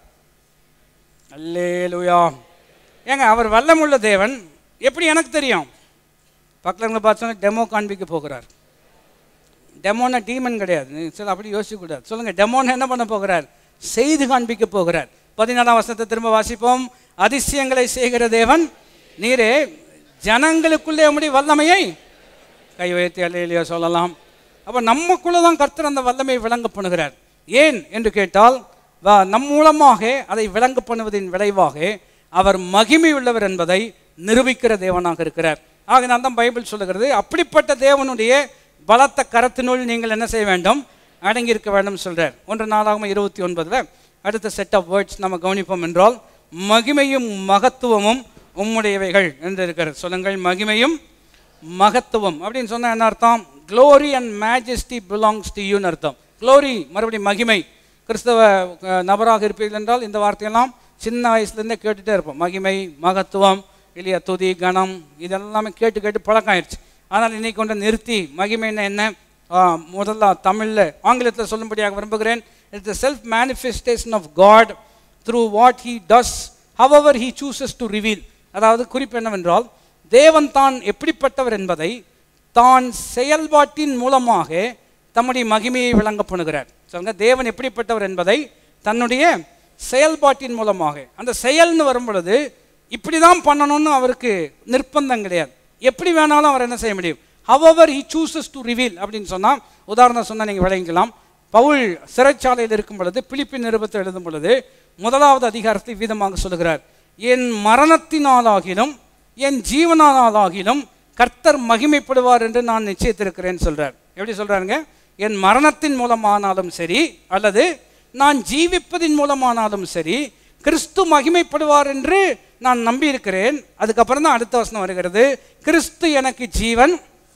அல்லேலூயா ஏங்க அவர் வல்லமுள்ள தேவன் எப்படி எனக்கு தெரியும் பக்கத்தில் இருந்து பார்த்தோன்னா டெமோ காண்பிக்க போகிறார் டெமோன்னா டீமன் கிடையாது நீங்க சில அப்படி யோசிக்கக்கூடாது சொல்லுங்க டெமோன்னு என்ன பண்ண போகிறார் செய்து காண்பிக்க போகிறார் பதினாலாம் வசனத்தை திரும்ப வாசிப்போம் அதிசயங்களை செய்கிற தேவன் நீரே ஜனங்களுக்குள்ளே உம்முடைய வல்லமையை கை வைத்து அல்லையிலையோ சொல்லலாம் அப்போ நமக்குள்ளே தான் கர்த்தர் அந்த வல்லமையை விளங்க பண்ணுகிறார் ஏன் என்று கேட்டால் வ- நம் மூலமாக அதை விளங்க பண்ணுவதின் விளைவாக அவர் மகிமை உள்ளவர் என்பதை நிரூபிக்கிற தேவனாக இருக்கிறார் ஆகினால் தான் பைபிள் சொல்லுகிறது அப்படிப்பட்ட தேவனுடைய பலத்த கரத்தினுள் நீங்கள் என்ன செய்ய வேண்டும் அடங்கி இருக்க வேண்டும் சொல்றார் ஒன்று நாளாகவும் இருபத்தி ஒன்பதுல அடுத்த செட் ஆஃப் வேர்ட்ஸ் நம்ம கவனிப்போம் என்றால் மகிமையும் மகத்துவமும் உம்முடையவைகள் என்று இருக்கிறது சொல்லுங்கள் மகிமையும் மகத்துவம் அப்படின்னு சொன்னா என்ன அர்த்தம் glory and majesty belongs to யூன்னு அர்த்தம் க்ளோரி மறுபடியும் மகிமை கிறிஸ்தவ அஹ், நபராக இருப்பீர்கள் என்றால் இந்த வார்த்தையெல்லாம் சின்ன வயசுலேருந்தே கேட்டுட்டே இருப்போம் மகிமை மகத்துவம் இல்லையா துதி கணம் இதெல்லாமே கேட்டு கேட்டு பழக்கம் ஆயிடுச்சு ஆனால் இன்னைக்கு கொண்டு நிறுத்தி மகிமைன்னா என்ன ஆ, முதல்ல தமிழில் ஆங்கிலத்தில் சொல்லும்படியாக விரும்புகிறேன் it's self manifestation of God through what he does however he chooses to reveal அதாவது குறிப்பு என்னவென்றால் தேவன் தான் எப்படிப்பட்டவர் என்பதை தான் செயல்பாட்டின் மூலமாக தம்முடைய மகிமையை விளங்க பண்ணுகிறார் சொல்லுங்க தேவன் எப்படிப்பட்டவர் என்பதை தன்னுடைய செயல்பாட்டின் மூலமாக அந்த செயல்னு வரும் பொழுது இப்படி தான் பண்ணணும்னு அவருக்கு நிர்பந்தம் கிடையாது எப்படி வேணாலும் அவர் என்ன செய்ய முடியும் however he chooses to reveal அப்படின்னு சொன்னால் உதாரணம் சொன்னால் நீங்கள் விளங்கிக்கலாம் பவுல் சிறைச்சாலையில் இருக்கும் பொழுது பிலிப்பின் நிருபத்தை எழுதும் பொழுது முதலாவது அதிகாரத்தை வீதமாக சொல்லுகிறார் என் மரணத்தினாலாகிலும் என் ஜீவனாலாகிலும் கர்த்தர் மகிமைப்படுவார் என்று நான் நிச்சயித்திருக்கிறேன் சொல்றார் எப்படி சொல்றாருங்க என் மரணத்தின் மூலமானாலும் சரி அல்லது நான் ஜீவிப்பதின் மூலமானாலும் சரி கிறிஸ்து மகிமைப்படுவார் என்று நான் நம்பியிருக்கிறேன் அதுக்கப்புறம் தான் அடுத்த வசனம் வருகிறது கிறிஸ்து எனக்கு ஜீவன்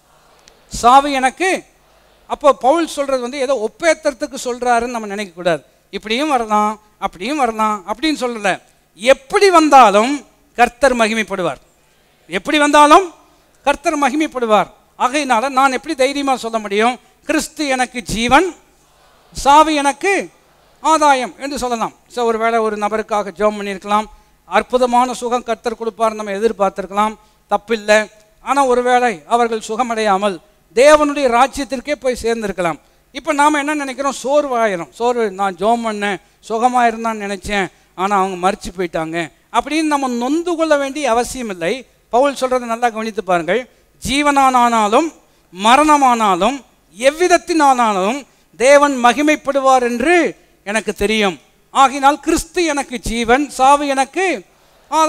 சாவு எனக்கு அப்போ பவுல் சொல்றது வந்து ஏதோ ஒப்பேத்தறதுக்கு சொல்றாருன்னு நம்ம நினைக்க கூடாது இப்படியும் வரலாம் அப்படியும் வரலாம் அப்படின்னு சொல்லல எப்படி வந்தாலும் கர்த்தர் மகிமைப்படுவார் எப்படி வந்தாலும் கர்த்தர் மகிமைப்படுவார் ஆகையினால நான் எப்படி தைரியமா சொல்ல முடியும் கிறிஸ்து எனக்கு ஜீவன் சாவு எனக்கு ஆதாயம் என்று சொல்லலாம் ஸோ ஒருவேளை ஒரு நபருக்காக ஜெபம் பண்ணியிருக்கலாம் அற்புதமான சுகம் கர்த்தர் கொடுப்பார் நம்ம எதிர்பார்த்திருக்கலாம் தப்பில்லை ஆனால் ஒருவேளை அவர்கள் சுகமடையாமல் தேவனுடைய ராஜ்யத்திற்கே போய் சேர்ந்திருக்கலாம் இப்போ நாம் என்ன நினைக்கிறோம் சோர்வாயிரும் சோர்வு நான் ஜோம் பண்ணேன் சுகமாக இருந்தான்னு நினைச்சேன் ஆனால் அவங்க மறிச்சு போயிட்டாங்க அப்படின்னு நம்ம நொந்து கொள்ள வேண்டிய அவசியம் இல்லை பவுல் சொல்றதை நல்லா கவனித்து பாருங்கள் ஜீவனானாலும் மரணமானாலும் எவ்விதத்தினானாலும் தேவன் மகிமைப்படுவார் என்று எனக்கு தெரியும் ஆகினால் கிறிஸ்து எனக்கு ஜீவன் சாவு எனக்கு ஆதாயம்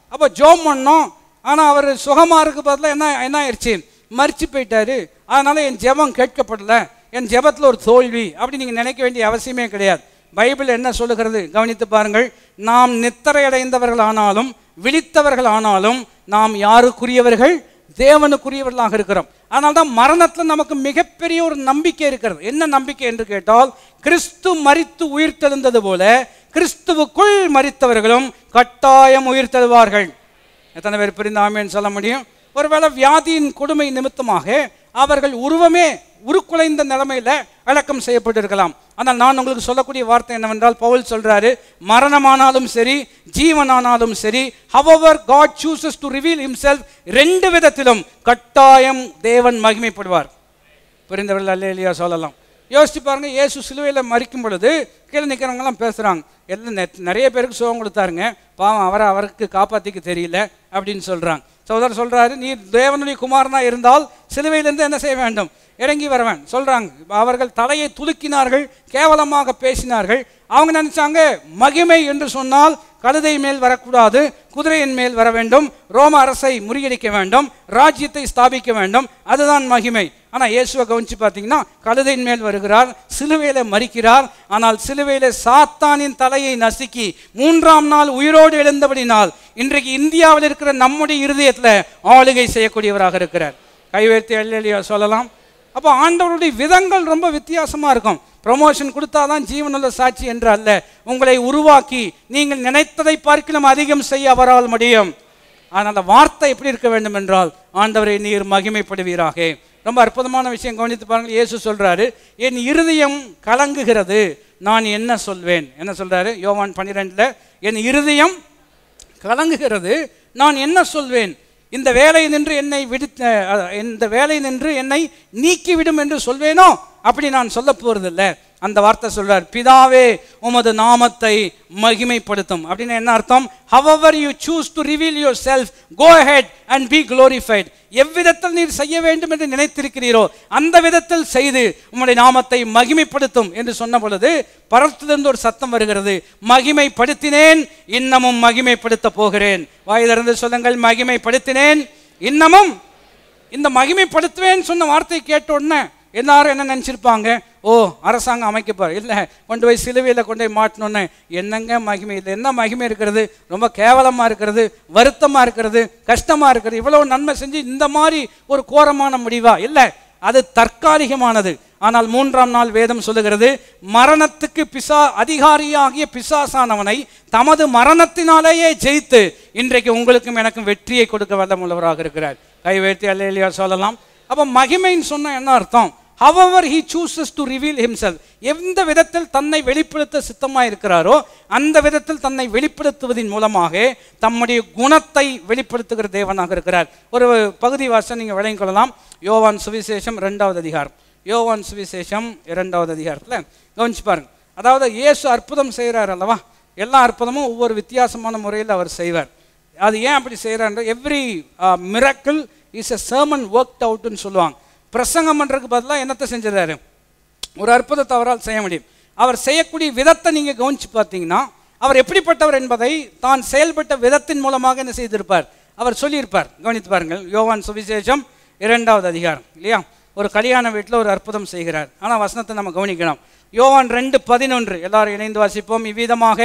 அப்போ ஜோம் பண்ணோம் ஆனால் அவர் சுகமாக இருக்க பதிலாக என்ன என்ன ஆயிடுச்சு மறிச்சு போயிட்டாரு அதனால என் ஜெபம் கேட்கப்படல என் ஜெபத்தில் ஒரு தோல்வி அப்படி நீங்கள் நினைக்க வேண்டிய அவசியமே கிடையாது பைபிள் என்ன சொல்லுகிறது கவனித்து பாருங்கள் நாம் நித்திரையடைந்தவர்கள் ஆனாலும் விழித்தவர்கள் ஆனாலும் நாம் யாருக்குரியவர்கள் தேவனுக்குரியவர்களாக இருக்கிறோம் அதனால தான் மரணத்தில் நமக்கு மிகப்பெரிய ஒரு நம்பிக்கை இருக்கிறது என்ன நம்பிக்கை என்று கேட்டால் கிறிஸ்து மரித்து உயிர்த்தெழுந்தது போல கிறிஸ்துவுக்குள் மரித்தவர்களும் கட்டாயம் உயிர்த்தெழுவார்கள் எத்தனை பேர் புரிந்து ஆமேன்னு சொல்ல முடியும் ஒருவேளை வியாதியின் கொடுமை நிமித்தமாக அவர்கள் உருவமே உருக்குலைந்த நிலைமையில அடக்கம் செய்யப்பட்டிருக்கலாம் ஆனால் நான் உங்களுக்கு சொல்லக்கூடிய வார்த்தை என்னவென்றால் பவுல் சொல்றாரு மரணமானாலும் சரி ஜீவனானாலும் சரி however God chooses to reveal himself ரெண்டு விதத்திலும் கட்டாயம் தேவன் மகிமைப்படுவார் புரிந்தவர்கள் அல்ல சொல்லலாம் யோசிச்சு பாருங்க இயேசு சிலுவையில் மறிக்கும் பொழுது கீழே நிற்கிறவங்கலாம் பேசுகிறாங்க எல்லாம் நெ- நிறைய பேருக்கு சுகம் கொடுத்தாருங்க பாவம் அவரை அவருக்கு காப்பாற்றிக்க தெரியல அப்படின்னு சொல்கிறாங்க சகோதரர் சொல்கிறாரு நீ தேவனுடைய குமாரனா இருந்தால் சிலுவையிலிருந்து என்ன செய்ய வேண்டும் இறங்கி வரவேன் சொல்கிறாங்க அவர்கள் தலையை துலுக்கினார்கள் கேவலமாக பேசினார்கள் அவங்க நினைச்சாங்க மகிமை என்று சொன்னால் கழுதை மேல் வரக்கூடாது குதிரையின் மேல் வர வேண்டும் ரோம அரசை முறியடிக்க வேண்டும் ராஜ்யத்தை ஸ்தாபிக்க வேண்டும் அதுதான் மகிமை ஆனால் இயேசுவை கவனிச்சு பார்த்தீங்கன்னா கழுதையின் மேல் வருகிறார் சிலுவையில மறிக்கிறார் ஆனால் சிலுவையில சாத்தானின் தலையை நசுக்கி மூன்றாம் நாள் உயிரோடு எழுந்தபடினால் இன்றைக்கு இந்தியாவில் இருக்கிற நம்முடைய இருதயத்தில் ஆளுகை செய்யக்கூடியவராக இருக்கிறார் கைவேர்த்தி அல்லையா சொல்லலாம் அப்போ ஆண்டவருடைய விதங்கள் ரொம்ப வித்தியாசமாக இருக்கும் ப்ரமோஷன் கொடுத்தாதான் ஜீவனுள்ள சாட்சி என்று அல்ல உங்களை உருவாக்கி நீங்கள் நினைத்ததை பார்க்கலாம் அதிகம் செய்ய அவரால் முடியும் ஆனால் அந்த வார்த்தை எப்படி இருக்க வேண்டும் என்றால் ஆண்டவரை நீர் மகிமைப்படுவீராக ரொம்ப அற்புதமான விஷயம் கவனித்து பாருங்கள் இயேசு சொல்றாரு என் இருதயம் கலங்குகிறது நான் என்ன சொல்வேன் என்ன சொல்றாரு யோவான் பன்னிரெண்டுல என் இருதயம் கலங்குகிறது நான் என்ன சொல்வேன் இந்த வேலை நின்று என்னை விடுத்த அஹ், இந்த வேலை நின்று என்னை நீக்கிவிடும் என்று சொல்வேனோ அப்படி நான் சொல்ல போறதில்ல அந்த வார்த்தை சொல்றார் பிதாவே உமது நாமத்தை மகிமைப்படுத்தும் அப்படின்னு என்ன அர்த்தம் however you choose to reveal yourself go ahead and be glorified எவ்விதத்தில் நீர் செய்ய வேண்டும் என்று நினைத்திருக்கிறீரோ அந்த விதத்தில் செய்து உம்முடைய நாமத்தை மகிமைப்படுத்தும் என்று சொன்ன பொழுது பரத்திலிருந்து ஒரு சத்தம் வருகிறது மகிமைப்படுத்தினேன் இன்னமும் மகிமைப்படுத்த போகிறேன் வாயிலிருந்து சொல்லுங்கள் மகிமைப்படுத்தினேன் இன்னமும் இந்த மகிமைப்படுத்துவேன்னு சொன்ன வார்த்தை கேட்ட உடனே எல்லாரும் என்ன நினச்சிருப்பாங்க ஓ அரசாங்கம் அமைக்கப்பார் இல்லை கொண்டு போய் சிலுவையில் கொண்டு போய் மாட்டணுன்னு என்னங்க மகிமை இல்லை என்ன மகிமை இருக்கிறது ரொம்ப கேவலமாக இருக்கிறது வருத்தமாக இருக்கிறது கஷ்டமாக இருக்கிறது இவ்வளவு நன்மை செஞ்சு இந்த மாதிரி ஒரு கோரமான முடிவா இல்லை அது தற்காலிகமானது ஆனால் மூன்றாம் நாள் வேதம் சொல்லுகிறது மரணத்துக்கு பிசா அதிகாரியாகிய பிசாசானவனை தமது மரணத்தினாலேயே ஜெயித்து இன்றைக்கு உங்களுக்கும் எனக்கும் வெற்றியை கொடுக்க வல்லமுள்ளவராக இருக்கிறார் கை வைத்து அல்லையா சொல்லலாம் அப்போ மகிமைன்னு சொன்ன என்ன அர்த்தம் however he chooses to reveal himself எந்த விதத்தில் தன்னை வெளிப்படுத்த சித்தமாக இருக்கிறாரோ அந்த விதத்தில் தன்னை வெளிப்படுத்துவதன் மூலமாக தம்முடைய குணத்தை வெளிப்படுத்துகிற தேவனாக இருக்கிறார் ஒரு பகுதி வாசம் நீங்கள் விளங்கிக் கொள்ளலாம் யோவான் சுவிசேஷம் ரெண்டாவது அதிகாரம் யோவான் சுவிசேஷம் இரண்டாவது அதிகாரத்தில் கவனிச்சு பாருங்க அதாவது இயேசு அற்புதம் செய்கிறார் அல்லவா எல்லா அற்புதமும் ஒவ்வொரு வித்தியாசமான முறையில் அவர் செய்வார் அது ஏன் அப்படி செய்கிறார் every miracle is a sermon work அவுட்னு சொல்லுவாங்க பிரசங்கம் பண்ணுறதுக்கு பதிலாக என்னத்தை செஞ்சிடறாரு ஒரு அற்புதத்தை அவரால் செய்ய முடியும் அவர் செய்யக்கூடிய விதத்தை நீங்கள் கவனிச்சு பார்த்தீங்கன்னா அவர் எப்படிப்பட்டவர் என்பதை தான் செயல்பட்ட விதத்தின் மூலமாக என்ன செய்திருப்பார் அவர் சொல்லியிருப்பார் கவனித்து பாருங்கள் யோவான் சுவிசேஷம் இரண்டாவது அதிகாரம் இல்லையா ஒரு கல்யாண வீட்டில் ஒரு அற்புதம் செய்கிறார் ஆனால் வசனத்தை நம்ம கவனிக்கணும் யோவான் ரெண்டு பதினொன்று எல்லாரும் இணைந்து வாசிப்போம் இவ்விதமாக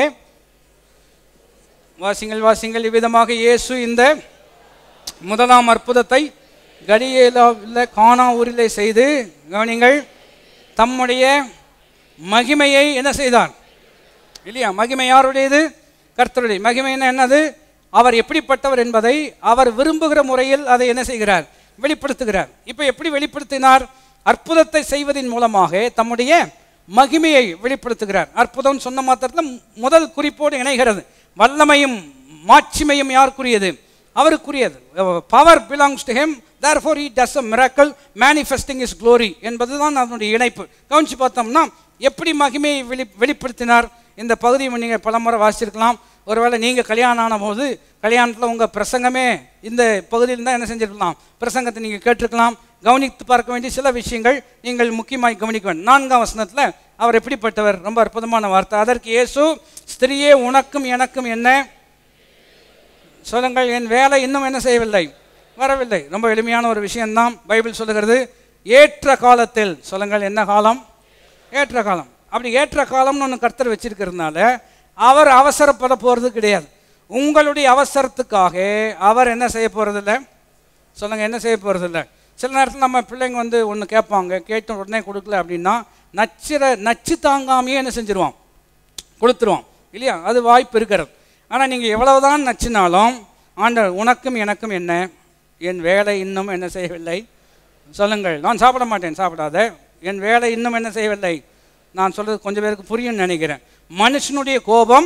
வாசிங்கள் வாசிங்கள் இவ்விதமாக இயேசு இந்த முதலாம் அற்புதத்தை கலியேலாவில் கானா ஊரிலே செய்து கவனிங்கள் தம்முடைய மகிமையை என்ன செய்தார் இல்லையா மகிமை யாருடையது கர்த்தருடைய மகிமை என்ன என்னது அவர் எப்படிப்பட்டவர் என்பதை அவர் விரும்புகிற முறையில் அதை என்ன செய்கிறார் வெளிப்படுத்துகிறார் இப்போ எப்படி வெளிப்படுத்தினார் அற்புதத்தை செய்வதன் மூலமாக தம்முடைய மகிமையை வெளிப்படுத்துகிறார் அற்புதம் சொன்ன மாத்திரத்தில் முதல் குறிப்போடு இணைகிறது வல்லமையும் மாட்சிமையும் யாருக்குரியது அவருக்குரியது power belongs to him therefore he does a miracle manifesting his glory என்பதுதான் அதனுடைய இணைப்பு கவனிச்சு பார்த்தோம்னா எப்படி மகிமையை வெளி வெளிப்படுத்தினார் இந்த பகுதியை நீங்கள் பலமுறை வாசிச்சிருக்கலாம் ஒருவேளை நீங்கள் கல்யாணம் ஆன போது கல்யாணத்தில் உங்கள் பிரசங்கமே இந்த பகுதியில் தான் என்ன செஞ்சிருக்கலாம் பிரசங்கத்தை நீங்கள் கேட்டிருக்கலாம் கவனித்து பார்க்க வேண்டிய சில விஷயங்கள் நீங்கள் முக்கியமாக கவனிக்க வேண்டும் நான்காம் வசனத்தில் அவர் எப்படிப்பட்டவர் ரொம்ப அற்புதமான வார்த்தை அதற்கு இயேசு ஸ்திரியே உனக்கும் எனக்கும் என்ன சொல்லுங்கள் என் வேலை இன்னும் என்ன செய்யவில்லை வரவில்லை ரொம்ப எளிமையான ஒரு விஷயம்தான் பைபிள் சொல்லுகிறது ஏற்ற காலத்தில் சொல்லுங்கள் என்ன காலம் ஏற்ற காலம் அப்படி ஏற்ற காலம்னு ஒன்று கர்த்தர் வச்சிருக்கிறதுனால அவர் அவசரப்பட போகிறது கிடையாது உங்களுடைய அவசரத்துக்காக அவர் என்ன செய்ய போகிறதில்ல சொல்லுங்கள் என்ன செய்ய போகிறதில்ல சில நேரத்தில் நம்ம பிள்ளைங்க வந்து ஒன்று கேட்பாங்க கேட்டு உடனே கொடுக்கல அப்படின்னா நச்சிர நச்சு தாங்காமையே என்ன செஞ்சிருவான் கொடுத்துருவோம் இல்லையா அது வாய்ப்பு இருக்கிறது ஆனால் நீங்கள் எவ்வளவுதான் நச்சினாலும் ஆண்டவர் உனக்கும் எனக்கும் என்ன என் வேலை இன்னும் என்ன செய்யவில்லை சொல்லுங்கள் நான் சாப்பிட மாட்டேன் சாப்பிடாத என் வேலை இன்னும் என்ன செய்யவில்லை நான் சொல்றது கொஞ்சம் பேருக்கு புரியும்னு நினைக்கிறேன் மனுஷனுடைய கோபம்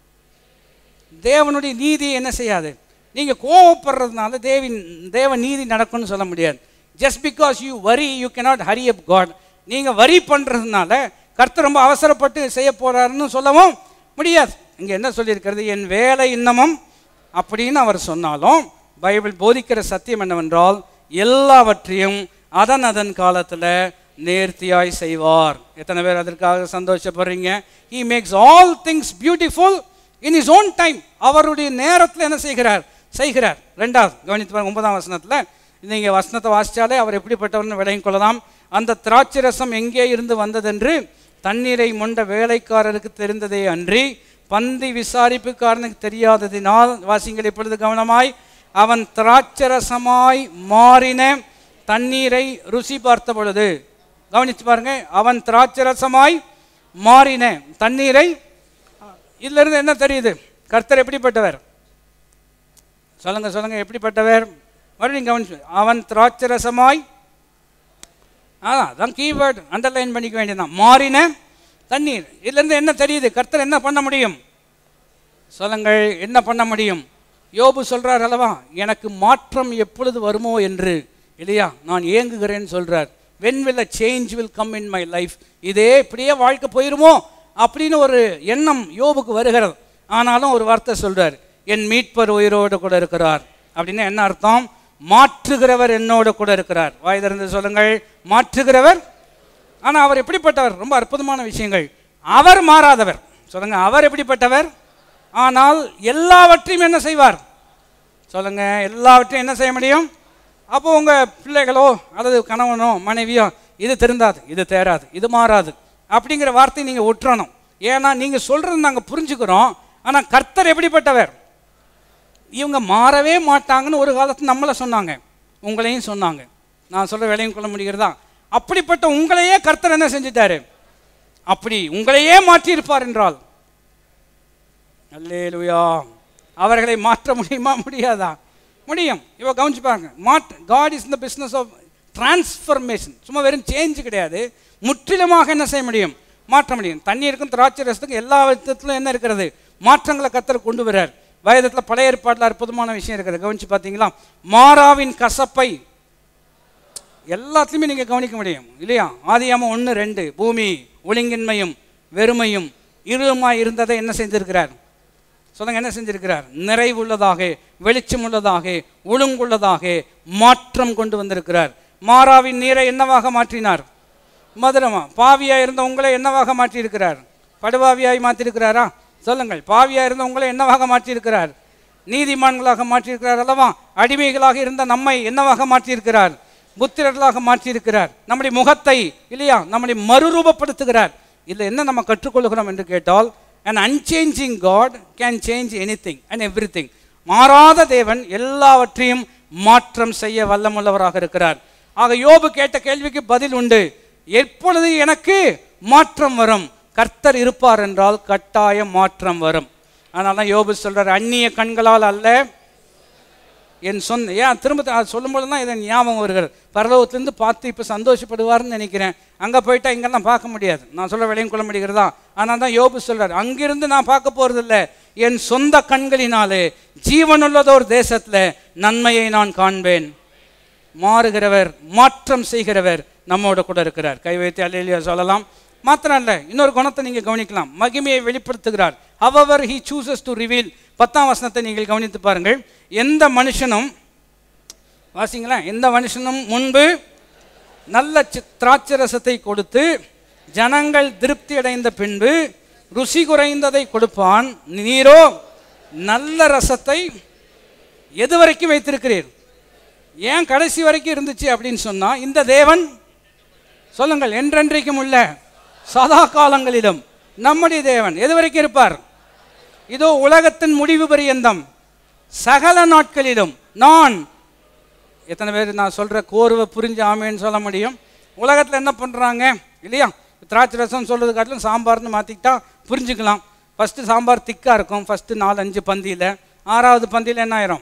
தேவனுடைய நீதி என்ன செய்யாது நீங்கள் கோவப்படுறதுனால தேவின் தேவ நீதி நடக்கும்னு சொல்ல முடியாது just because you worry you cannot hurry up God நீங்கள் வரி பண்ணுறதுனால கர்த்தர் ரொம்ப அவசரப்பட்டு செய்ய போறாருன்னு சொல்லவும் முடியாது இங்கே என்ன சொல்லியிருக்கிறது என் வேலை இன்னமும் அப்படின்னு அவர் சொன்னாலும் பைபிள் போதிக்கிற சத்தியம் என்னவென்றால் எல்லாவற்றையும் அதன் அதன் காலத்தில் நேர்த்தியாய் செய்வார் எத்தனை பேர் அதற்காக சந்தோஷப்படுறீங்க he makes all things beautiful in his own time அவருடைய நேரத்தில் என்ன செய்கிறார் செய்கிறார் ரெண்டாவது கவனித்து பாருங்க ஒன்பதாம் வசனத்தில் நீங்கள் வசனத்தை வாசித்தாலே அவர் எப்படிப்பட்டவர்னு விளங்கிக் கொள்ளலாம் அந்த திராட்சை ரசம் எங்கே இருந்து வந்ததென்று தண்ணீரை மொண்ட வேலைக்காரருக்கு தெரிந்ததே அன்றி பந்தி விசாரிப்புக்காரனுக்கு தெரியாததினால் வாசிங்கள் இப்பொழுது கவனமாய் அவன் திராட்சரசமாய் மாறின தண்ணீரை ருசி பார்த்த பொழுது கவனிச்சு பாருங்க அவன் திராட்சரசமாய் மாறின தண்ணீரை இதுல இருந்து என்ன தெரியுது கர்த்தர் எப்படிப்பட்டவர் சொல்லுங்க சொல்லுங்க எப்படிப்பட்டவர் மறுபடியும் கவனிச்சு அவன் திராட்சரசமாய் அதான் அதான் கீவேர்டு அண்டர்லைன் பண்ணிக்க வேண்டியதுதான் மாறின தண்ணீர் இதுலேருந்து என்ன தெரியுது கர்த்தர் என்ன பண்ண முடியும் சொல்லுங்கள் என்ன பண்ண முடியும் யோபு சொல்றார் அல்லவா எனக்கு மாற்றம் எப்பொழுது வருமோ என்று இல்லையா நான் ஏங்குகிறேன்னு சொல்றார் when will a change will come in my life இதே இப்படியே வாழ்க்கை போயிருமோ அப்படின்னு ஒரு எண்ணம் யோபுக்கு வருகிறது ஆனாலும் ஒரு வார்த்தை சொல்றார் என் மீட்பர் உயிரோடு கூட இருக்கிறார் அப்படின்னு என்ன அர்த்தம் மாற்றுகிறவர் என்னோடு கூட இருக்கிறார் வாய் திறந்து சொல்லுங்கள் மாற்றுகிறவர் ஆனால் அவர் எப்படிப்பட்டவர் ரொம்ப அற்புதமான விஷயங்கள் அவர் மாறாதவர் சொல்லுங்க அவர் எப்படிப்பட்டவர் ஆனால் எல்லாவற்றையும் என்ன செய்வார் சொல்லுங்க எல்லாவற்றையும் என்ன செய்ய முடியும் அப்போ உங்க பிள்ளைகளோ அல்லது கணவனோ மனைவியோ இது திருந்தாது இது தேராது இது மாறாது அப்படிங்கிற வார்த்தையை நீங்க ஒற்றணும் ஏன்னா நீங்க சொல்றது நாங்க புரிஞ்சுக்கிறோம் ஆனா கர்த்தர் எப்படிப்பட்டவர் இவங்க மாறவே மாட்டாங்கன்னு ஒரு காலத்துல நம்மளை சொன்னாங்க உங்களையும் சொன்னாங்க நான் சொல்ற வேலையும் கொள்ள முடிகிறதா அப்படிப்பட்ட உங்களையே கர்த்தர் என்ன செஞ்சிட்டாரு அப்படி உங்களையே மாற்றியிருப்பார் என்றால் அல்லேலுயா அவர்களை மாற்ற முடியுமா முடியாதா முடியும் இவ கவனிச்சு பாருங்க மாட் காட் இஸ் இந்த பிஸ்னஸ் ஆஃப் டிரான்ஸ்ஃபர்மேஷன் சும்மா வெறும் சேஞ்ச் கிடையாது முற்றிலுமாக என்ன செய்ய முடியும் மாற்ற முடியும் தண்ணீருக்கும் திராட்சை ரசத்துக்கும் எல்லா விதத்திலும் என்ன இருக்கிறது மாற்றங்களை கத்தர் கொண்டு வர்றார் வேதத்தில் பழைய ஏற்பாட்டில் அற்புதமான விஷயம் இருக்குது கவனிச்சு பார்த்தீங்களா மாறாவின் கசப்பை எல்லாத்துலையுமே நீங்கள் கவனிக்க முடியும் இல்லையா ஆதியாம ஒன்று ரெண்டு பூமி ஒழுங்கின்மையும் வெறுமையும் இருளுமாய் இருந்ததை என்ன செஞ்சிருக்கிறார் சொல்லுங்க என்ன செஞ்சிருக்கிறார் நிறைவுள்ளதாக வெளிச்சமுள்ளதாக ஒழுங்குள்ளதாக மாற்றம் கொண்டு வந்திருக்கிறார் மாறாவின் நீரை என்னவாக மாற்றினார் மதுரமா பாவியா இருந்த உங்களை என்னவாக மாற்றியிருக்கிறார் படுபாவியாய் மாற்றிருக்கிறாரா சொல்லுங்கள் பாவியா இருந்த உங்களை என்னவாக மாற்றியிருக்கிறார் நீதிமான்களாக மாற்றியிருக்கிறார் அல்லவா அடிமைகளாக இருந்த நம்மை என்னவாக மாற்றியிருக்கிறார் புத்திரர்களாக மாற்றியிருக்கிறார் நம்முடைய முகத்தை இல்லையா நம்முடைய மறுரூபப்படுத்துகிறார் இதில் என்ன நம்ம கற்றுக்கொள்கிறோம் என்று கேட்டால் an unchanging God can change anything and everything மாறாத தேவன் எல்லாவற்றையும் மாற்றம் செய்ய வல்லமுள்ளவராக இருக்கிறார் ஆக யோபு கேட்ட கேள்விக்கு பதில் உண்டு எப்பொழுது எனக்கு மாற்றம் வரும் கர்த்தர் இருப்பார் என்றால் கட்டாயம் மாற்றம் வரும் அதனால தான் யோபு சொல்றார் அந்நிய கண்களால் அல்ல என் சொந்த ஏன் திரும்ப த- அது சொல்லும்போது தான் இதை ஞாபகம் வருகிறது பரலோகத்திலேருந்து பார்த்து இப்போ சந்தோஷப்படுவார்னு நினைக்கிறேன் அங்கே போயிட்டா இங்கெல்லாம் பார்க்க முடியாது நான் சொல்ல விளையும் கொள்ள முடிகிறதா ஆனால் தான் யோபு சொல்றார் அங்கிருந்து நான் பார்க்க போகிறதில்ல என் சொந்த கண்களினாலே ஜீவனுள்ளதோர் தேசத்தில் நன்மையை நான் காண்பேன் மாறுகிறவர் மாற்றம் செய்கிறவர் நம்மோட கூட இருக்கிறார் கை வைத்து அல்லையா சொல்லலாம் மாத்திரம் இல்லை இன்னொரு குணத்தை நீங்கள் கவனிக்கலாம் மகிமையை வெளிப்படுத்துகிறார் however he chooses to reveal பத்தாம் வசனத்தை நீங்கள் கவனித்து பாருங்கள் எந்த மனுஷனும் வாசிங்களேன் எந்த மனுஷனும் முன்பு நல்ல சி- திராட்சை ரசத்தை கொடுத்து ஜனங்கள் திருப்தி அடைந்த பின்பு ருசி குறைந்ததை கொடுப்பான் நீரோ நல்ல ரசத்தை எது வரைக்கும் வைத்திருக்கிறீர் ஏன் கடைசி வரைக்கும் இருந்துச்சு அப்படின்னு சொன்னா இந்த தேவன் சொல்லுங்கள் என்றென்றைக்கும் உள்ள சதா காலங்களிலும் நம்முடைய தேவன் எது வரைக்கும் இருப்பார் இதோ உலகத்தின் முடிவு பரியந்தம் சகல நாட்களிலும் நான் எத்தனை பேர் நான் சொல்ற கோர்வை புரிஞ்சு ஆமேன்னு சொல்ல முடியும் உலகத்தில் என்ன பண்ணுறாங்க இல்லையா திராட்சை ரசம் சொல்றது காட்டிலும் சாம்பார்னு மாற்றிக்கிட்டா புரிஞ்சுக்கலாம் ஃபஸ்ட்டு சாம்பார் திக்காக இருக்கும் ஃபஸ்ட்டு நாலு அஞ்சு பந்தியில் ஆறாவது பந்தியில் என்ன ஆயிரும்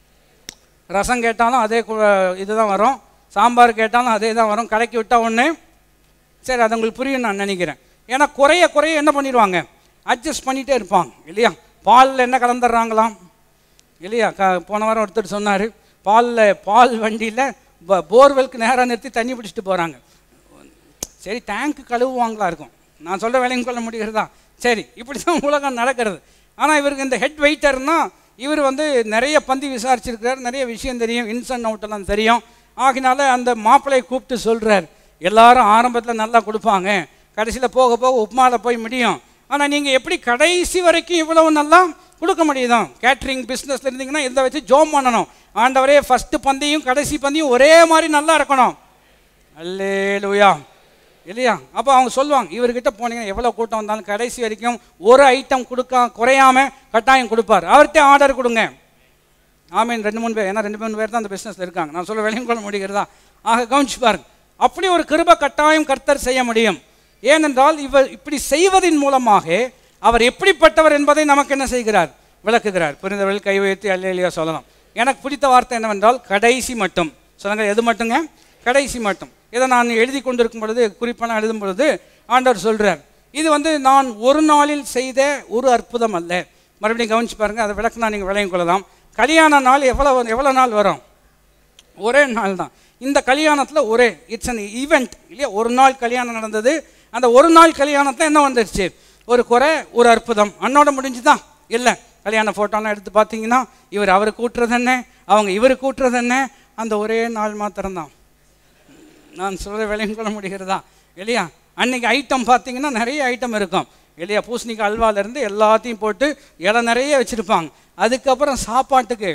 ரசம் கேட்டாலும் அதே கு- இதுதான் வரும் சாம்பார் கேட்டாலும் அதே தான் வரும் கலக்கி விட்டா ஒன்று சரி அது உங்களுக்கு புரியும் நான் நினைக்கிறேன் ஏன்னா குறைய குறைய என்ன பண்ணிடுவாங்க அட்ஜஸ்ட் பண்ணிகிட்டே இருப்பாங்க இல்லையா பாலில் என்ன கலந்துடுறாங்களாம் இல்லையா க போன வாரம் ஒருத்தர் சொன்னார் பாலில் பால் வண்டியில் போர்வெலுக்கு நேராக நிறுத்தி தண்ணி பிடிச்சிட்டு போகிறாங்க சரி டேங்க் கழுவுவாங்களா இருக்கும் நான் சொல்ல வேலையும் கொள்ள முடிகிறதா சரி இப்படி தான் உலகம் நடக்கிறது ஆனால் இவருக்கு இந்த ஹெட் வெயிட்டர்னா இவர் வந்து நிறைய பந்தி விசாரிச்சிருக்கிறார் நிறைய விஷயம் தெரியும் இன்ஸ் அண்ட் அவுட் எல்லாம் தெரியும் ஆகினால அந்த மாப்பிள்ளையை கூப்பிட்டு சொல்கிறார் எல்லாரும் ஆரம்பத்தில் நல்லா கொடுப்பாங்க கடைசியில் போக போக உப்மாவில் போய் முடியும் ஆனால் நீங்கள் எப்படி கடைசி வரைக்கும் இவ்வளவு நல்லா கொடுக்க முடியுதோ கேட்ரிங் பிஸ்னஸில் இருந்தீங்கன்னா இதை வச்சு ஜோம் பண்ணணும் ஆண்டவரே ஃபஸ்ட்டு பந்தியும் கடைசி பந்தியும் ஒரே மாதிரி நல்லா இருக்கணும் அல்லேலூயா இல்லையா அப்போ அவங்க சொல்லுவாங்க இவர்கிட்ட போனீங்கன்னா எவ்வளோ கூட்டம் வந்தாலும் கடைசி வரைக்கும் ஒரு ஐட்டம் கொடுக்க குறையாம கட்டாயம் கொடுப்பார் அவர்கிட்ட ஆர்டர் கொடுங்க ஆமீன் ரெண்டு மூணு பேர் ஏன்னா ரெண்டு மூணு பேர் தான் அந்த பிஸ்னஸில் இருக்காங்க நான் சொல்ல விளையும் கொள்ள முடிகிறதா ஆக கவனிச்சு பாருங்க அப்படி ஒரு கிருப கட்டாயம் கர்த்தர் செய்ய முடியும் ஏனென்றால் இவர் இப்படி செய்வதின் மூலமாக அவர் எப்படிப்பட்டவர் என்பதை நமக்கு என்ன செய்கிறார் விளக்குகிறார் புரிந்தவர்கள் கை வைத்து அல்லையா சொல்லலாம் எனக்கு பிடித்த வார்த்தை என்னவென்றால் கடைசி மட்டும் சொல்லுங்க எது மட்டுங்க கடைசி மட்டும் இதை நான் எழுதி கொண்டிருக்கும் பொழுது குறிப்பாக நான் எழுதும் பொழுது ஆண்டவர் சொல்றார் இது வந்து நான் ஒரு நாளில் செய்த ஒரு அற்புதம் அல்ல மறுபடியும் கவனிச்சு பாருங்க அதை விளக்குனா நீங்கள் விளையும் கொள்ளலாம் கல்யாண நாள் எவ்வளோ எவ்வளோ நாள் வரும் ஒரே நாள் தான் இந்த கல்யாணத்தில் ஒரே இட்ஸ் அன் ஈவெண்ட் இல்லையா ஒரு நாள் கல்யாணம் நடந்தது அந்த ஒரு நாள் கல்யாணத்தில் என்ன வந்துருச்சு ஒரு குறை ஒரு அற்புதம் அன்னோட முடிஞ்சுதான் இல்லை கல்யாண ஃபோட்டோலாம் எடுத்து பார்த்தீங்கன்னா இவர் அவர் கூட்டுறது என்ன அவங்க இவர் கூட்டுறது என்ன அந்த ஒரே நாள் மாத்திரம்தான் நான் சொல்ல விளையும் கொள்ள முடிகிறதா இல்லையா அன்னைக்கு ஐட்டம் பார்த்தீங்கன்னா நிறைய ஐட்டம் இருக்கும் இல்லையா பூசணிக்காய் அல்வாலேருந்து எல்லாத்தையும் போட்டு இலை நிறைய வச்சுருப்பாங்க அதுக்கப்புறம் சாப்பாட்டுக்கு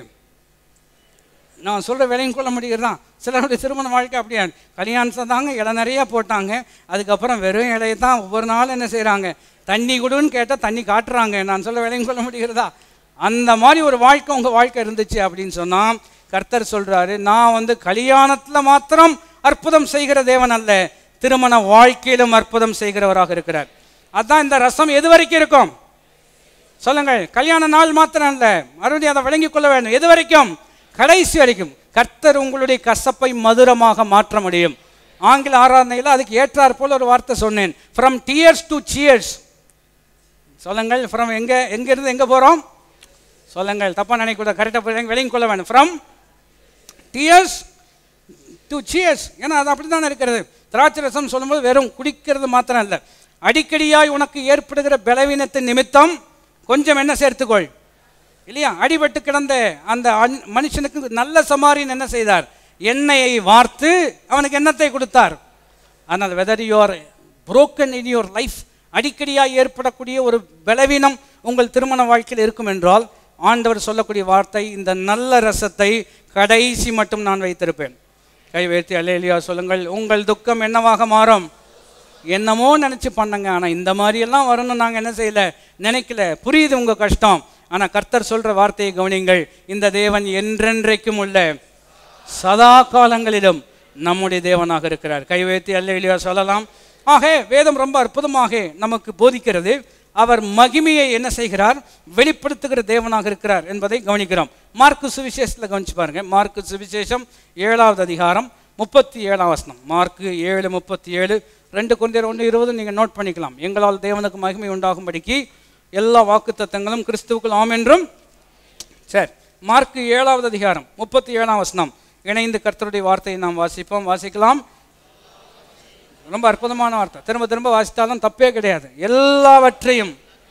நான் சொல்கிற விலையும் கொள்ள முடிகிறதா சிலருடைய திருமண வாழ்க்கை அப்படியா கல்யாணத்தை தாங்க இலை நிறைய போட்டாங்க அதுக்கப்புறம் வெறும் இலையை தான் ஒவ்வொரு நாளும் என்ன செய்கிறாங்க தண்ணி கொடுன்னு கேட்டால் தண்ணி காட்டுறாங்க நான் சொல்ல விலையும் கொள்ள முடிகிறதா அந்த மாதிரி ஒரு வாழ்க்கை உங்கள் வாழ்க்கை இருந்துச்சு அப்படின்னு சொன்னால் கர்த்தர் சொல்கிறாரு நான் வந்து கல்யாணத்தில் மாத்திரம் அற்புதம் செய்கிற தேவன் அல்ல திருமண வாழ்க்கையிலும் அற்புதம் செய்கிறவராக இருக்கிறார் அதான் இந்த ரசம் எது வரைக்கும் இருக்கும் சொல்லுங்கள் கல்யாண நாள் மாத்திரம் அல்ல மறுபடியும் அதை விளங்கிக் கொள்ள வேண்டும் எது வரைக்கும் கடைசி வரைக்கும் கர்த்தர் உங்களுடைய கசப்பை மதுரமாக மாற்ற முடியும் ஆங்கில ஆராதனையில் அதுக்கு ஏற்றாற் போல ஒரு வார்த்தை சொன்னேன் ஃப்ரம் டியர்ஸ் டு சியர்ஸ் சொல்லுங்கள் ஃப்ரம் எங்கே எங்கேருந்து எங்கே போகிறோம் சொல்லுங்கள் தப்பாக நினைக்கூடாது கரெக்டாக விளங்கிக் கொள்ள வேண்டும் ஃப்ரம் டியர்ஸ் டு சியர்ஸ் ஏன்னா அது அப்படி தானே இருக்கிறது திராட்சை ரசம் சொல்லும்போது வெறும் குடிக்கிறது மாத்திரம் இல்லை அடிக்கடியாய் உனக்கு ஏற்படுகிற பலவீனத்தின் நிமித்தம் கொஞ்சம் என்ன சேர்த்துக்கொள் இல்லையா அடிபட்டு கிடந்த அந்த அன்- மனுஷனுக்கு நல்ல சமாரியன் என்ன செய்தார் எண்ணெயை வார்த்து அவனுக்கு எண்ணத்தை கொடுத்தார் ஆனால் whether your broken in your life அடிக்கடியாக ஏற்படக்கூடிய ஒரு பலவீனம் உங்கள் திருமண வாழ்க்கையில் இருக்கும் என்றால் ஆண்டவர் சொல்லக்கூடிய வார்த்தை இந்த நல்ல ரசத்தை கடைசி மட்டும் நான் வைத்திருப்பேன் கை வைத்து அல்லேலியா சொல்லுங்கள் உங்கள் துக்கம் என்னவாக மாறும் என்னமோ நினச்சி பண்ணங்க ஆனால் இந்த மாதிரியெல்லாம் வரணும்னு நாங்கள் என்ன செய்யல நினைக்கல புரியுது உங்கள் கஷ்டம் ஆனால் கர்த்தர் சொல்கிற வார்த்தையை கவனிங்கள் இந்த தேவன் என்றென்றைக்கும் உள்ள சதா காலங்களிலும் நம்முடைய தேவனாக இருக்கிறார் கை வைத்து அல்லேலியா சொல்லலாம் ஆக வேதம் ரொம்ப அற்புதமாக நமக்கு போதிக்கிறது அவர் மகிமையை என்ன செய்கிறார் வெளிப்படுத்துகிற தேவனாக இருக்கிறார் என்பதை கவனிக்கிறோம் மார்க்கு சுவிசேஷத்தில் கவனிச்சு பாருங்க மார்க்கு சுவிசேஷம் ஏழாவது அதிகாரம் முப்பத்தி ஏழாம் வசனம் மார்க்கு ஏழு முப்பத்தி ஏழு ரெண்டு குழந்தையர் ஒன்று இருபது நீங்கள் நோட் பண்ணிக்கலாம் எங்களால் தேவனுக்கு மகிமை உண்டாகும்படிக்கு எல்லா வாக்குத்தத்தங்களும் கிறிஸ்துவுக்குள் ஆம் என்றும் சரி மார்க்கு ஏழாவது அதிகாரம் முப்பத்தி ஏழாம் வசனம் இணைந்து கர்த்தருடைய வார்த்தையை நாம் வாசிப்போம் வாசிக்கலாம் ரொம்ப அற்புதமான வார்த்தை திரும்ப திரும்ப வாசித்தாலும் தப்பே கிடையாது எல்லாவற்றையும்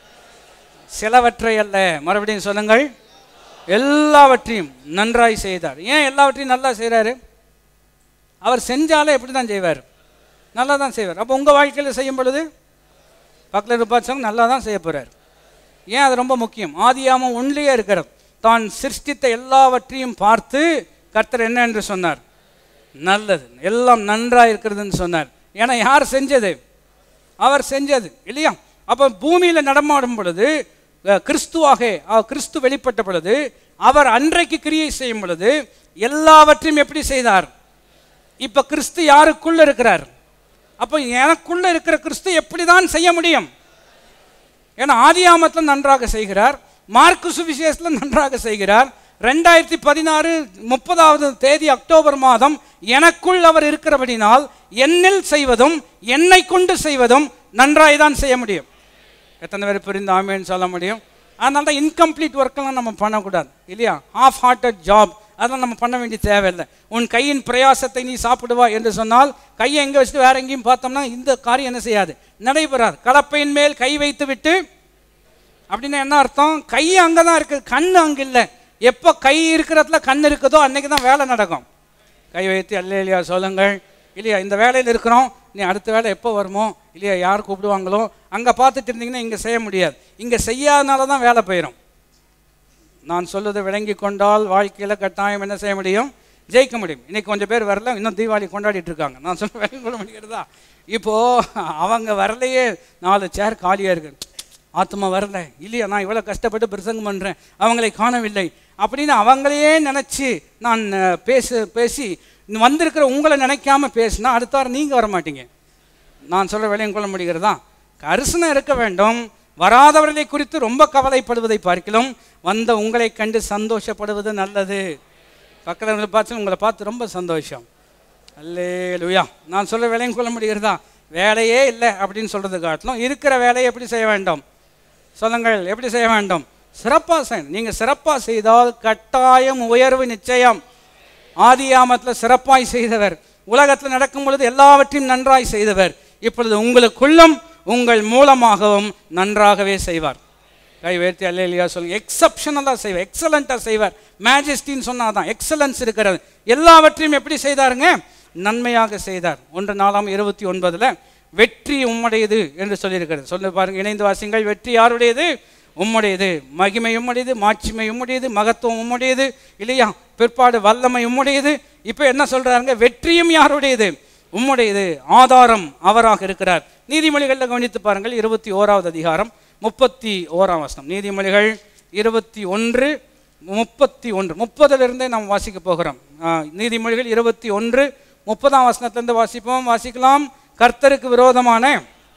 சிலவற்றை அல்ல மறுபடியும் சொல்லுங்கள் எல்லாவற்றையும் நன்றாய் செய்தார் ஏன் எல்லாவற்றையும் நல்லா செய்கிறாரு அவர் செஞ்சாலே எப்படி தான் செய்வார் நல்லா தான் செய்வார் அப்போ உங்கள் வாழ்க்கையில் செய்யும் பொழுது பக்கத்தில் இருப்பாச்சவங்க நல்லா தான் செய்ய போகிறார் ஏன் அது ரொம்ப முக்கியம் ஆதியாமம் ஒன்றிலே இருக்கிறது தான் சிருஷ்டித்த எல்லாவற்றையும் பார்த்து கர்த்தர் என்ன என்று சொன்னார் நல்லது எல்லாம் நன்றாக இருக்கிறதுன்னு சொன்னார் ஏன்னா யார் செஞ்சது அவர் செஞ்சது இல்லையா அப்போ பூமியில் நடமாடும் பொழுது அஹ், கிறிஸ்துவாக அஹ், கிறிஸ்து வெளிப்பட்ட பொழுது அவர் அன்றைக்கு கிரியை செய்யும் பொழுது எல்லாவற்றையும் எப்படி செய்தார் இப்போ கிறிஸ்து யாருக்குள்ள இருக்கிறார் அப்போ எனக்குள்ள இருக்கிற கிறிஸ்து எப்படி தான் செய்ய முடியும் ஏன்னா ஆதியாமத்தில் நன்றாக செய்கிறார் மார்க்கு சுவிசேஷத்தில் நன்றாக செய்கிறார் ரெண்டாயிரத்தி பதினாறு முப்பதாவது தேதி அக்டோபர் மாதம் எனக்குள் அவர் இருக்கிறபடினால் என்னில் செய்வதும் என்னை கொண்டு செய்வதும் நன்றாய் தான் செய்ய முடியும் எத்தனை பேர் புரிந்து ஆமேன்னு சொல்ல முடியும் அதனால தான் இன்கம்ப்ளீட் ஒர்க்கெல்லாம் நம்ம பண்ணக்கூடாது இல்லையா ஆஃப் ஹார்ட்டட் ஜாப் அதெல்லாம் நம்ம பண்ண வேண்டிய தேவையில்லை உன் கையின் பிரயாசத்தை நீ சாப்பிடுவா என்று சொன்னால் கையை எங்கே வச்சுட்டு வேற எங்கேயும் பார்த்தோம்னா இந்த காரியம் என்ன செய்யாது நடைபெறாது கலப்பையின் மேல் கை வைத்து விட்டு அப்படின்னா என்ன அர்த்தம் கை அங்கே தான் இருக்குது கண் அங்கே இல்லை எப்போ கை இருக்கிறதுல கண் இருக்குதோ அன்னைக்கு தான் வேலை நடக்கும் கை வைத்து அல்ல இல்லையா சொல்லுங்கள் இல்லையா இந்த வேலையில் இருக்கிறோம் நீ அடுத்த வேலை எப்போ வருமோ இல்லையா யார் கூப்பிடுவாங்களோ அங்கே பார்த்துட்டு இருந்தீங்கன்னா இங்கே செய்ய முடியாது இங்கே செய்யாதனால தான் வேலை போயிடும் நான் சொல்வதை விளங்கி கொண்டால் வாழ்க்கையில் கட்டாயம் என்ன செய்ய முடியும் ஜெயிக்க முடியும் இன்னைக்கு கொஞ்சம் பேர் வரல இன்னும் தீபாவளி கொண்டாடிட்டு இருக்காங்க நான் சொல்ல விளங்கி கொள்ள முடிகிறதா இப்போது அவங்க வரலையே நாலு சேர் காலியாக இருக்கு ஆத்மா வரல இல்லையா நான் இவ்வளோ கஷ்டப்பட்டு பிரசங்கம் பண்ணுறேன் அவங்களை காணவில்லை அப்படின்னு அவங்களையே நினச்சி நான் அஹ், பேச பேசி வந்திருக்கிற உங்களை நினைக்காம பேசினா அடுத்த வாரம் நீங்கள் வர மாட்டீங்க நான் சொல்ற விலையும் கொள்ள முடிகிறதா கரிசனம் இருக்க வேண்டும் வராதவர்களை குறித்து ரொம்ப கவலைப்படுவதை பார்க்கிலும் வந்த உங்களை கண்டு சந்தோஷப்படுவது நல்லது பக்கத்தில் பார்த்து உங்களை பார்த்து ரொம்ப சந்தோஷம் அல்லே லுயா நான் சொல்ற வேலையும் கொள்ள முடிகிறதா வேலையே இல்லை அப்படின்னு சொல்றது காட்டிலும் இருக்கிற வேலையை எப்படி செய்ய வேண்டும் சொல்லுங்கள் எப்படி செய்ய வேண்டும் சிறப்பாக செய்யணும் நீங்கள் சிறப்பாக செய்தால் கட்டாயம் உயர்வு நிச்சயம் ஆதியாமத்தில் சிறப்பாய் செய்தவர் உலகத்தில் நடக்கும் பொழுது எல்லாவற்றையும் நன்றாய் செய்தவர் இப்பொழுது உங்களுக்குள்ளும் உங்கள் மூலமாகவும் நன்றாகவே செய்வார் கை உயர்த்தி அல்ல இல்லையா சொல்லுங்க எக்ஸப்ஷனலாக செய்வார் எக்ஸலண்ட்டாக செய்வார் மேஜஸ்டின்னு சொன்னாதான் எக்ஸலன்ஸ் இருக்கிறது எல்லாவற்றையும் எப்படி செய்தாருங்க நன்மையாக செய்தார் ஒன்று நாலாம் இருபத்தி ஒன்பதுல வெற்றி உம்முடையது என்று சொல்லியிருக்கிறது சொல்லி பாருங்க இணைந்து வாசிங்கள் வெற்றி யாருடையது உம்முடையது மகிமை உம்முடையது மாட்சிமை உம்முடையது மகத்துவம் உம்முடையது இல்லையா பிற்பாடு வல்லமை உம்முடையது இப்போ என்ன சொல்றாருங்க வெற்றியும் யாருடையது உம்முடையது ஆதாரம் அவராக இருக்கிறார் நீதிமொழிகளில் கவனித்து பாருங்கள் இருபத்தி ஓராவது அதிகாரம் முப்பத்தி ஓராம் வசனம் நீதிமொழிகள் இருபத்தி ஒன்று முப்பத்தி ஒன்று முப்பதிலிருந்தே நாம் வாசிக்க போகிறோம் ஆ, நீதிமொழிகள் இருபத்தி ஒன்று முப்பதாம் வசனத்திலிருந்து வாசிப்போம் வாசிக்கலாம் கர்த்தருக்கு விரோதமான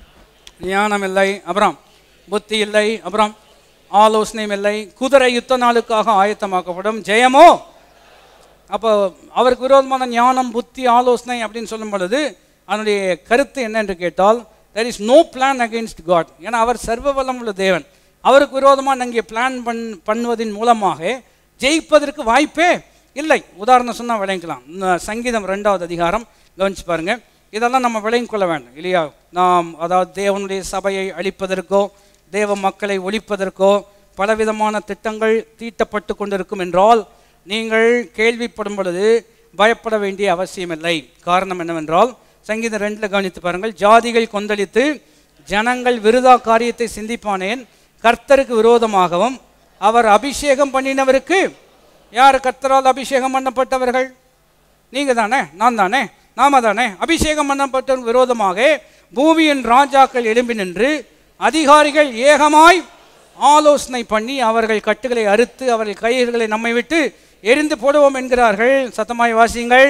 ஞானம் இல்லை அப்புறம் புத்தி இல்லை அப்புறம் ஆலோசனையும் இல்லை குதிரை யுத்த நாளுக்காக ஆயத்தமாக்கப்படும் ஜெயமோ அப்போ அவருக்கு விரோதமான ஞானம் புத்தி ஆலோசனை அப்படின்னு சொல்லும் பொழுது அதனுடைய கருத்து என்ன என்று கேட்டால் there is no plan against God ஏன்னா அவர் சர்வ வல்லம் உள்ள தேவன் அவருக்கு விரோதமாக நீங்கள் பிளான் பண் பண்ணுவதன் மூலமாக ஜெயிப்பதற்கு வாய்ப்பே இல்லை உதாரணம் சொன்னால் விளங்கிக்கலாம் இந்த சங்கீதம் ரெண்டாவது அதிகாரம் கவனிச்சு பாருங்க இதெல்லாம் நம்ம விளங்கிக் கொள்ள வேண்டும் இல்லையா நாம் அதாவது தேவனுடைய சபையை அழிப்பதற்கோ தேவ மக்களை ஒழிப்பதற்கோ பலவிதமான திட்டங்கள் தீட்டப்பட்டு கொண்டிருக்கும் என்றால் நீங்கள் கேள்விப்படும் பொழுது பயப்பட வேண்டிய அவசியமில்லை காரணம் என்னவென்றால் சங்கீதம் ரெண்டில் கவனித்து பாருங்கள் ஜாதிகள் கொந்தளித்து ஜனங்கள் விருதா காரியத்தை சிந்திப்பானேன் கர்த்தருக்கு விரோதமாகவும் அவர் அபிஷேகம் பண்ணினவருக்கு யார் கர்த்தரால் அபிஷேகம் பண்ணப்பட்டவர்கள் நீங்க தானே நான் தானே நாம தானே அபிஷேகம் பண்ணப்பட்ட விரோதமாக பூமியின் ராஜாக்கள் எழும்பி நின்று அதிகாரிகள் ஏகமாய் ஆலோசனை பண்ணி அவர்கள் கட்டுகளை அறுத்து அவர்கள் கைகளை நம்மை விட்டு எரிந்து போடுவோம் என்கிறார்கள் சத்தமாய் வாசியுங்கள்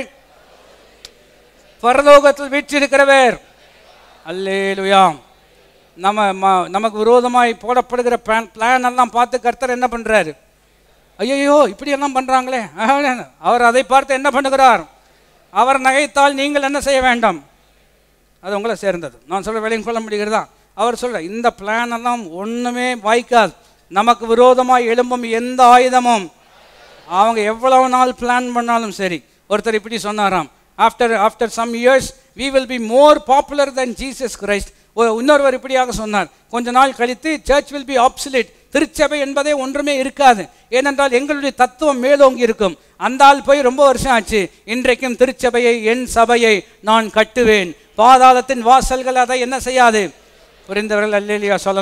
பரலோகத்தில் வீற்றிருக்கிறவர் அல்லேலுயாம் நம்ம ம- நமக்கு விரோதமாய் போடப்படுகிற பிளான் பிளான் எல்லாம் பார்த்து கர்த்தர் என்ன பண்றாரு ஐயோ இப்படி எல்லாம் பண்றாங்களே ஆஹ், அவர் அதை பார்த்து என்ன பண்ணுகிறார் அவர் நகைத்தால் நீங்கள் என்ன செய்ய வேண்டாம் அது உங்களை சேர்ந்தது நான் சொல்ல வேலையும் கொள்ள முடிகிறதா அவர் சொல்ற இந்த பிளான் எல்லாம் ஒண்ணுமே வாய்க்காது நமக்கு விரோதமாய் எழும்பும் எந்த ஆயுதமும் அவங்க எவ்வளவு நாள் பிளான் பண்ணாலும் சரி ஒருத்தர் இப்படி சொன்னாராம் after after some years we will be more popular than Jesus Christ இன்னொருவர் இப்படியாக சொன்னார் கொஞ்ச நாள் கழித்து சர்ச் வில் பி obsolete திருச்சபை என்பதே ஒன்றுமே இருக்காது ஏனென்றால் எங்களுடைய தத்துவம் மேலோங்கி இருக்கும் அந்த ஆள் போய் ரொம்ப வருஷம் ஆச்சு இன்றைக்கும் திருச்சபையை என் சபையை நான் கட்டுவேன் பாதாளத்தின் வாசல்கள் அதை என்ன செய்யாது புரிந்தவர்கள் அல்லேலியா சொல்லலாம்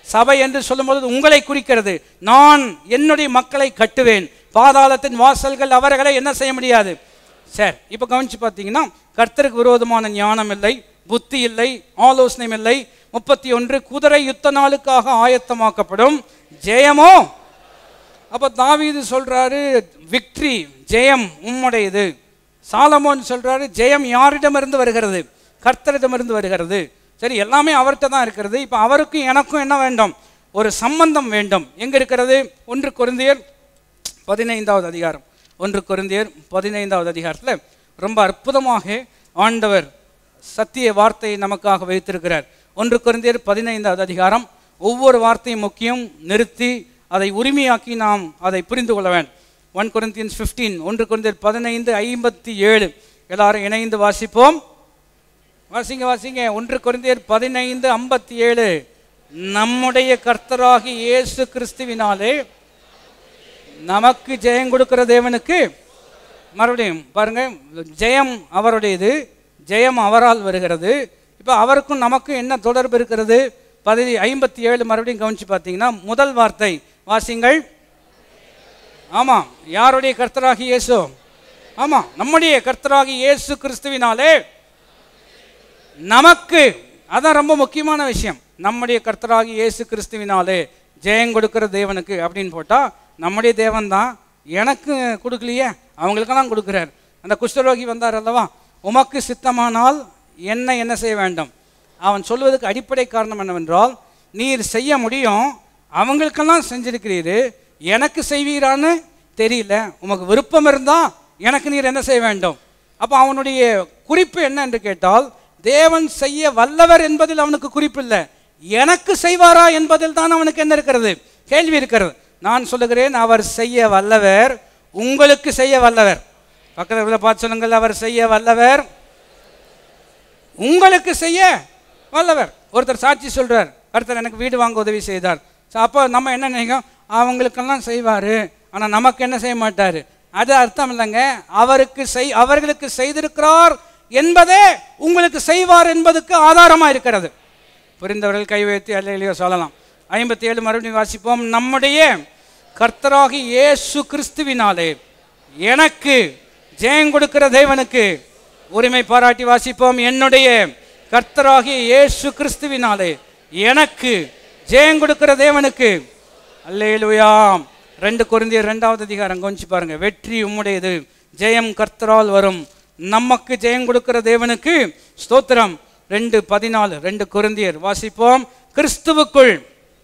சபை என்று சொல்லும்போது உங்களை குறிக்கிறது நான் என்னுடைய மக்களை கட்டுவேன் பாதாளத்தின் வாசல்கள் அவர்களை என்ன செய்ய முடியாது சரி இப்போ கவனிச்சு பார்த்தீங்கன்னா கர்த்தருக்கு விரோதமான ஞானம் இல்லை புத்தி இல்லை ஆலோசனை இல்லை முப்பத்தி ஒன்று குதிரை யுத்த நாளுக்காக ஆயத்தமாக்கப்படும் ஜெயமோ அப்போ தாவீது சொல்றாரு விக்ட்ரி ஜெயம் உம்முடையது சாலமோன் சொல்றாரு ஜெயம் யாரிடமிருந்து வருகிறது கர்த்தரிடமிருந்து வருகிறது சரி எல்லாமே அவர்கிட்ட தான் இருக்கிறது இப்போ அவருக்கும் எனக்கும் என்ன வேண்டும் ஒரு சம்பந்தம் வேண்டும் எங்க இருக்கிறது ஒன்று கொரிந்தியர் பதினைந்தாவது அதிகாரம் ஒன்று கொரிந்தியர் பதினைந்தாவது அதிகாரத்தில் ரொம்ப அற்புதமாக ஆண்டவர் சத்திய வார்த்தையை நமக்காக வைத்திருக்கிறார் ஒன்று கொரிந்தியர் பதினைந்தாவது அதிகாரம் ஒவ்வொரு வார்த்தையும் முக்கியம் நிறுத்தி அதை உரிமையாக்கி நாம் அதை புரிந்து கொள்ள வேண்டும் ஒன் கொரிந்தியன்ஸ் ஃபிஃப்டீன் ஒன்று கொரிந்தியர் பதினைந்து ஐம்பத்தி ஏழு எல்லாரும் இணைந்து வாசிப்போம் வாசிங்க வாசிங்க ஒன்று கொரிந்தியர் பதினைந்து ஐம்பத்தி ஏழு நம்முடைய கர்த்தராகி இயேசு கிறிஸ்துவினாலே நமக்கு ஜெயம் கொடுக்கிற தேவனுக்கு மறுபடியும் பாருங்க ஜெயம் அவருடையது ஜெயம் அவரால் வருகிறது இப்போ அவருக்கும் நமக்கும் என்ன தொடர்பு இருக்கிறது பதி ஐம்பத்தி ஏழு மறுபடியும் கவனிச்சு பார்த்தீங்கன்னா முதல் வார்த்தை வாசிங்கள் ஆமாம் யாருடைய கர்த்தராகி இயேசு ஆமாம் நம்முடைய கர்த்தராகி இயேசு கிறிஸ்துவினாலே நமக்கு அதான் ரொம்ப முக்கியமான விஷயம் நம்முடைய கர்த்தராகி இயேசு கிறிஸ்துவினாலே ஜெயம் கொடுக்கிற தேவனுக்கு அப்படின்னு போட்டால் நம்முடைய தேவன் தான் எனக்கு கொடுக்கலையே அவங்களுக்கெல்லாம் கொடுக்குறார் அந்த குஷ்டரோகி வந்தார் அல்லவா உமக்கு சித்தமானால் என்ன என்ன செய்ய வேண்டும் அவன் சொல்வதற்கு அடிப்படை காரணம் என்னவென்றால் நீர் செய்ய முடியும் அவங்களுக்கெல்லாம் செஞ்சிருக்கிறீரு எனக்கு செய்வீரான்னு தெரியல உமக்கு விருப்பம் இருந்தால் எனக்கு நீர் என்ன செய்ய வேண்டும் அப்போ அவனுடைய குறிப்பு என்ன என்று கேட்டால் தேவன் செய்ய வல்லவர் என்பதில் அவனுக்கு குறிப்பு இல்லை எனக்கு செய்வாரா என்பதில் தான் அவனுக்கு என்ன இருக்கிறது கேள்வி இருக்கிறது நான் சொல்லுகிறேன் அவர் செய்ய வல்லவர் உங்களுக்கு செய்ய வல்லவர் பக்கத்தில் பார்த்து சொல்லுங்கள் அவர் செய்ய வல்லவர் உங்களுக்கு செய்ய வல்லவர் ஒருத்தர் சாட்சி சொல்றார் கருத்தர் எனக்கு வீடு வாங்க உதவி செய்தார் So, அப்போ நம்ம என்ன நினைக்கும் அவங்களுக்கெல்லாம் செய்வார் ஆனால் நமக்கு என்ன செய்ய மாட்டார் அது அர்த்தம் இல்லைங்க அவருக்கு செய் அவர்களுக்கு செய்திருக்கிறார் என்பதே உங்களுக்கு செய்வார் என்பதுக்கு ஆதாரமாக இருக்கிறது புரிந்தவர்கள் கை வைத்து அல்லையிலையோ சொல்லலாம் ஐம்பத்தி ஏழு மறுபடியும் வாசிப்போம் நம்முடைய கர்த்தராகி இயேசு கிறிஸ்துவினாலே எனக்கு ஜெயம் கொடுக்கிற தேவனுக்கு உரிமை பாராட்டி வாசிப்போம் என்னுடைய கர்த்தராகிய இயேசு கிறிஸ்துவினாலே எனக்கு ஜெயம் கொடுக்கிற தேவனுக்கு அல்லேலுயாம் ரெண்டு கொரிந்தியர் ரெண்டாவது அதிகாரம் கொஞ்சம் பாருங்க வெற்றி உம்முடையது ஜெயம் கர்த்தரால் வரும் நமக்கு ஜெயம் கொடுக்கிற தேவனுக்கு ஸ்தோத்திரம் ரெண்டு பதினாலு ரெண்டு கொரிந்தியர் வாசிப்போம் கிறிஸ்துவுக்குள்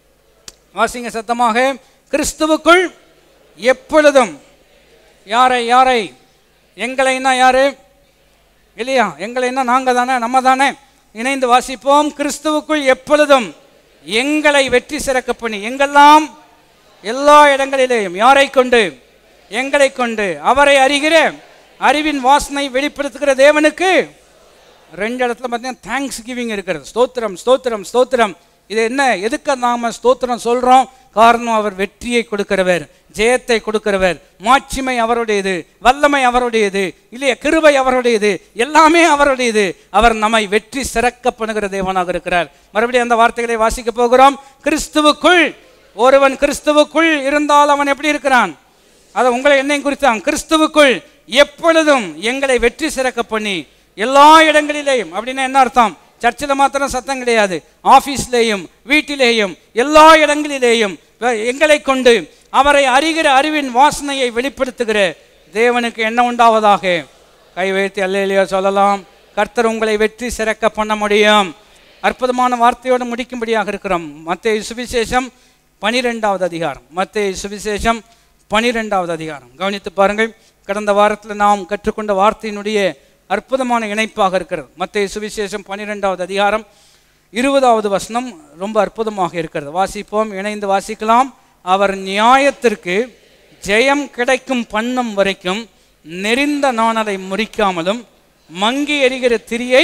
வாசிங்க சத்தமாக கிறிஸ்துவுக்குள் எப்பொழுதும் யாரை யாரை எங்களைன்னா யாரு இல்லையா எங்களைன்னா நாங்கள் தானே நம்ம தானே இணைந்து வாசிப்போம் கிறிஸ்துவுக்குள் எப்பொழுதும் எங்களை வெற்றி சிறக்க பண்ணி எங்கெல்லாம் எல்லா இடங்களிலேயும் யாரை கொண்டு எங்களை கொண்டு அவரை அறிகிற அறிவின் வாசனை வெளிப்படுத்துகிற தேவனுக்கு ரெண்டு இடத்துல பார்த்தீங்கன்னா தேங்க்ஸ் கிவிங் இருக்கிறது ஸ்தோத்திரம் ஸ்தோத்திரம் ஸ்தோத்திரம் இது என்ன எதுக்கு நாம ஸ்தோத்திரம் சொல்றோம் காரணம் அவர் வெற்றியை கொடுக்கிறவர் ஜெயத்தை கொடுக்கிறவர் மாட்சிமை அவருடையது வல்லமை அவருடையது இல்லையா கிருபை அவருடையது எல்லாமே அவருடையது அவர் நம்மை வெற்றி சிறக்க பண்ணுகிற தேவனாக இருக்கிறார் மறுபடியும் அந்த வார்த்தைகளை வாசிக்க போகிறோம் கிறிஸ்துவுக்குள் ஒருவன் கிறிஸ்துவுக்குள் இருந்தால் அவன் எப்படி இருக்கிறான் அதை உங்களை என்னையும் குறித்தான் கிறிஸ்துவுக்குள் எப்பொழுதும் எங்களை வெற்றி சிறக்க பண்ணி எல்லா இடங்களிலேயும் அப்படின்னா என்ன அர்த்தம் சர்ச்சில் மாத்திரம் சத்தம் கிடையாது ஆஃபீஸ்லேயும் வீட்டிலேயும் எல்லா இடங்களிலேயும் வ- எங்களை கொண்டு அவரை அறிகிற அறிவின் வாசனையை வெளிப்படுத்துகிற தேவனுக்கு என்ன உண்டாவதாக கை வைத்து அல்லையிலையோ சொல்லலாம் கர்த்தர் உங்களை வெற்றி சிறக்க பண்ண முடியும் அற்புதமான வார்த்தையோடு முடிக்கும்படியாக இருக்கிறோம் மத்திய சுவிசேஷம் பனிரெண்டாவது அதிகாரம் மத்திய சுவிசேஷம் பனிரெண்டாவது அதிகாரம் கவனித்து பாருங்கள் கடந்த வாரத்தில் நாம் கற்றுக்கொண்ட வார்த்தையினுடைய அற்புதமான இணைப்பாக இருக்கிறது மத்திய சுவிசேஷம் பன்னிரெண்டாவது அதிகாரம் இருபதாவது வசனம் ரொம்ப அற்புதமாக இருக்கிறது வாசிப்போம் இணைந்து வாசிக்கலாம் அவர் நியாயத்திற்கு ஜெயம் கிடைக்கும் பண்ணும் வரைக்கும் நெறிந்த நாணலை முறிக்காமலும் மங்கி எரிகிற திரியை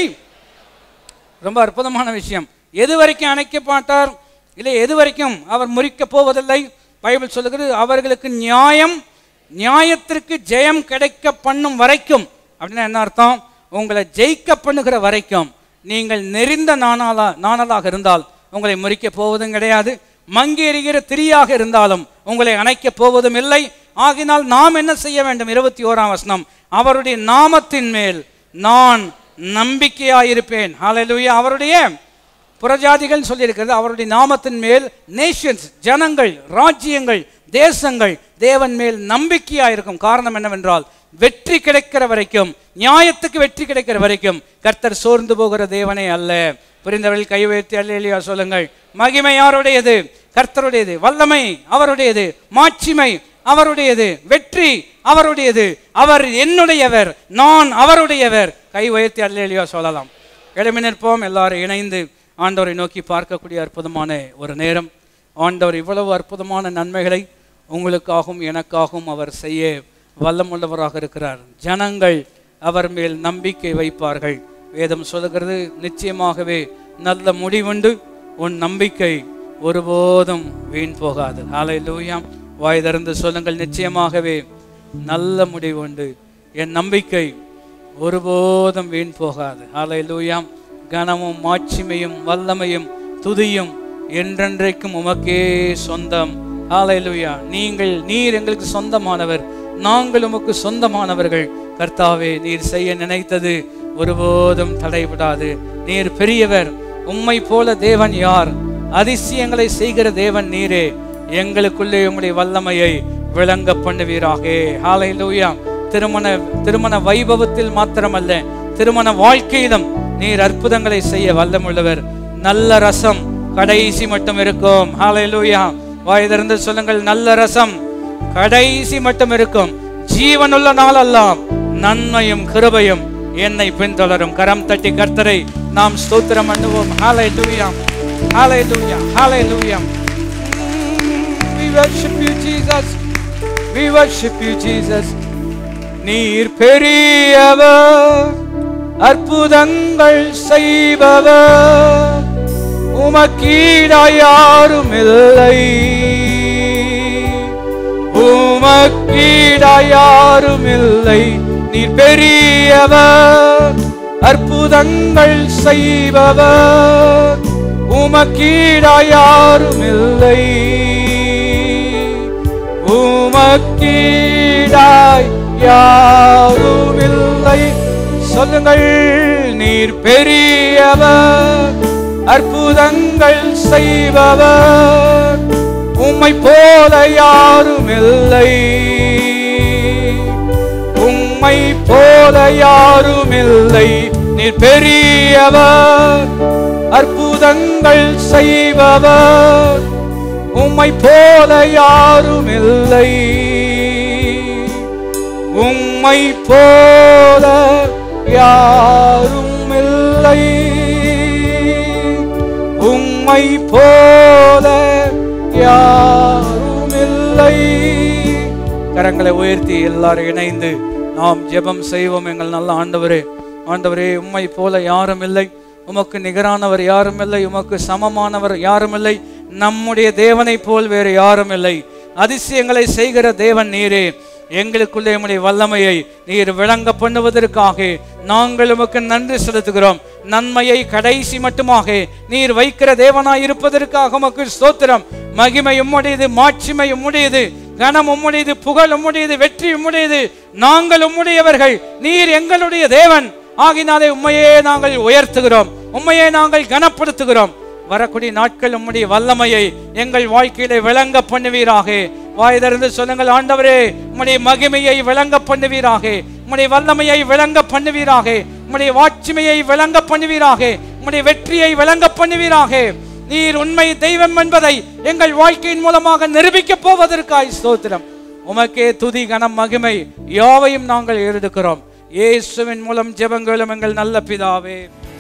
ரொம்ப அற்புதமான விஷயம் எது வரைக்கும் அணைக்க மாட்டார் இல்லை எது வரைக்கும் அவர் முறிக்க போவதில்லை பைபிள் சொல்லுகிறது அவர்களுக்கு நியாயம் நியாயத்திற்கு ஜெயம் கிடைக்க பண்ணும் வரைக்கும் அப்படின்னா என்ன அர்த்தம் உங்களை ஜெயிக்க பண்ணுகிற வரைக்கும் நீங்கள் நெறிந்த நாணலா நாணலாக இருந்தால் உங்களை முறிக்க போவதும் கிடையாது மங்கி எரிகிற திரியாக இருந்தாலும் உங்களை அணைக்கப் போவதும் இல்லை ஆகினால் நாம் என்ன செய்ய வேண்டும் இருபத்தி ஓராம் வசனம் அவருடைய நாமத்தின் மேல் நான் நம்பிக்கையாயிருப்பேன் ஹalleluya அவருடைய புறஜாதிகள் சொல்லியிருக்கிறது அவருடைய நாமத்தின் மேல் நேஷன்ஸ் ஜனங்கள் ராஜ்யங்கள் தேசங்கள் தேவன் மேல் நம்பிக்கையா இருக்கும் காரணம் என்னவென்றால் வெற்றி கிடைக்கிற வரைக்கும் நியாயத்துக்கு வெற்றி கிடைக்கிற வரைக்கும் கர்த்தர் சோர்ந்து போகிற தேவனே அல்ல புரிந்தவர்கள் கை உயர்த்தி அல்லேலியா சொல்லுங்கள் மகிமை யாருடையது கர்த்தருடையது வல்லமை அவருடையது மாட்சிமை அவருடையது வெற்றி அவருடையது அவர் என்னுடையவர் நான் அவருடையவர் கை உயர்த்தி அல்லேலியா சொல்லலாம் எழுமி நிற்போம் எல்லாரும் இணைந்து ஆண்டவரை நோக்கி பார்க்கக்கூடிய அற்புதமான ஒரு நேரம் ஆண்டவர் இவ்வளவு அற்புதமான நன்மைகளை உங்களுக்காகவும் எனக்காகவும் அவர் செய்ய வல்லமுள்ளவராக இருக்கிறார் ஜனங்கள் அவர் மேல் நம்பிக்கை வைப்பார்கள் வேதம் சொல்லுகிறது நிச்சயமாகவே நல்ல முடிவுண்டு உன் நம்பிக்கை ஒருபோதும் வீண் போகாது ஆலை லூயாம் வாய் திறந்து சொல்லுங்கள் நிச்சயமாகவே நல்ல முடிவு உண்டு என் நம்பிக்கை ஒருபோதும் வீண் போகாது ஆலை லூயாம் கனமும் மாட்சிமையும் வல்லமையும் துதியும் என்றென்றைக்கும் உமக்கே சொந்தம் ஹalleluya நீங்கள் நீர் எங்களுக்கு சொந்தமானவர் நாங்கள் உமக்கு சொந்தமானவர்கள் கர்த்தாவே நீர் செய்ய நினைத்தது ஒருபோதும் தடைபடாது நீர் பெரியவர் உம்மை போல தேவன் யார் அதிசயங்களை செய்கிற தேவன் நீரே எங்களுக்குள்ளே உம்முடைய வல்லமையை விளங்க பண்ணுவீராக ஹalleluya திருமண திருமண வைபவத்தில் மாத்திரமல்ல திருமண வாழ்க்கையிலும் நீர் அற்புதங்களை செய்ய வல்லமுள்ளவர் நல்ல ரசம் கடைசி மட்டும் இருக்கும் ஹalleluya வாய் திறந்து சொல்லுங்கள் நல்ல ரசம் கடைசி மட்டும் இருக்கும் ஜீவனுள்ள நாளெல்லாம் நன்மையும் கிருபையும் என்னை பின்தொடரும் கரம் தட்டி கர்த்தரை நாம் ஸ்தோத்திரம் பண்ணுவோம் ஹalleluya ஹalleluya ஹalleluya we worship you jesus we worship you jesus நீர் பெரியவர் அற்புதங்கள் செய்பவர் உமக்கீடா யாரும் இல்லை உமக்கீடா யாரும் இல்லை நீர் பெரியவர் அற்புதங்கள் செய்பவர் உமக்கீடா யாரும் இல்லை உமக்கீடாய் யாரும் இல்லை சொல்லுங்கள் நீர் பெரியவர் அற்புதங்கள் செய்பவர் உம்மை போல யாரும் இல்லை உம்மை போல யாரும் இல்லை நீர் பெரியவர் அற்புதங்கள் செய்பவர் உம்மை போல யாரும் இல்லை உம்மை போல யாரும் இல்லை உம்மை போல யாரும் இல்லை கரங்களை உயர்த்தி எல்லாரும் இணைந்து நாம் ஜெபம் செய்வோம் எங்கள் நல்ல ஆண்டவரே ஆண்டவரே உம்மை போல யாரும் இல்லை உமக்கு நிகரானவர் யாரும் இல்லை உமக்கு சமமானவர் யாரும் இல்லை நம்முடைய தேவனைப் போல் வேறு யாரும் இல்லை அதிசயங்களை செய்கிற தேவன் நீரே எங்களுக்குள்ளே உம்முடைய வல்லமையை நீர் விளங்க பண்ணுவதற்காக நாங்கள் உமக்கு நன்றி செலுத்துகிறோம் நன்மையை கடைசி மட்டுமாக நீர் வைக்கிற தேவனாய் இருப்பதற்காக உமக்கு ஸ்தோத்திரம் மகிமை உம்முடையது மாட்சிமை உம்முடையது கனம் உம்முடையது புகழ் உம்முடையது வெற்றி உம்முடையது நாங்கள் உம்முடையவர்கள் நீர் எங்களுடைய தேவன் ஆகினாலே உம்மையே நாங்கள் உயர்த்துகிறோம் உம்மையே நாங்கள் கனப்படுத்துகிறோம் வரக்கூடிய நாட்கள் உம்முடைய வல்லமையை எங்கள் வாழ்க்கையிலே விளங்க பண்ணுவீராக வாய் திறந்து சொல்லுங்கள் ஆண்டவரே உம்முடைய மகிமையை விளங்க பண்ணுவீராக உம்முடைய வல்லமையை விளங்க பண்ணுவீராக உம்முடைய வாட்சிமையை விளங்க பண்ணுவீராக உம்முடைய வெற்றியை விளங்க பண்ணுவீராக நீர் உண்மை தெய்வம் என்பதை எங்கள் வாழ்க்கையின் மூலமாக நிரூபிக்க போவதற்காய் ஸ்தோத்திரம் உமக்கே துதி கனம் மகிமை யாவையும் நாங்கள் எடுக்கிறோம் இயேசுவின் மூலம் ஜெபங்களும் எங்கள் நல்ல பிதாவே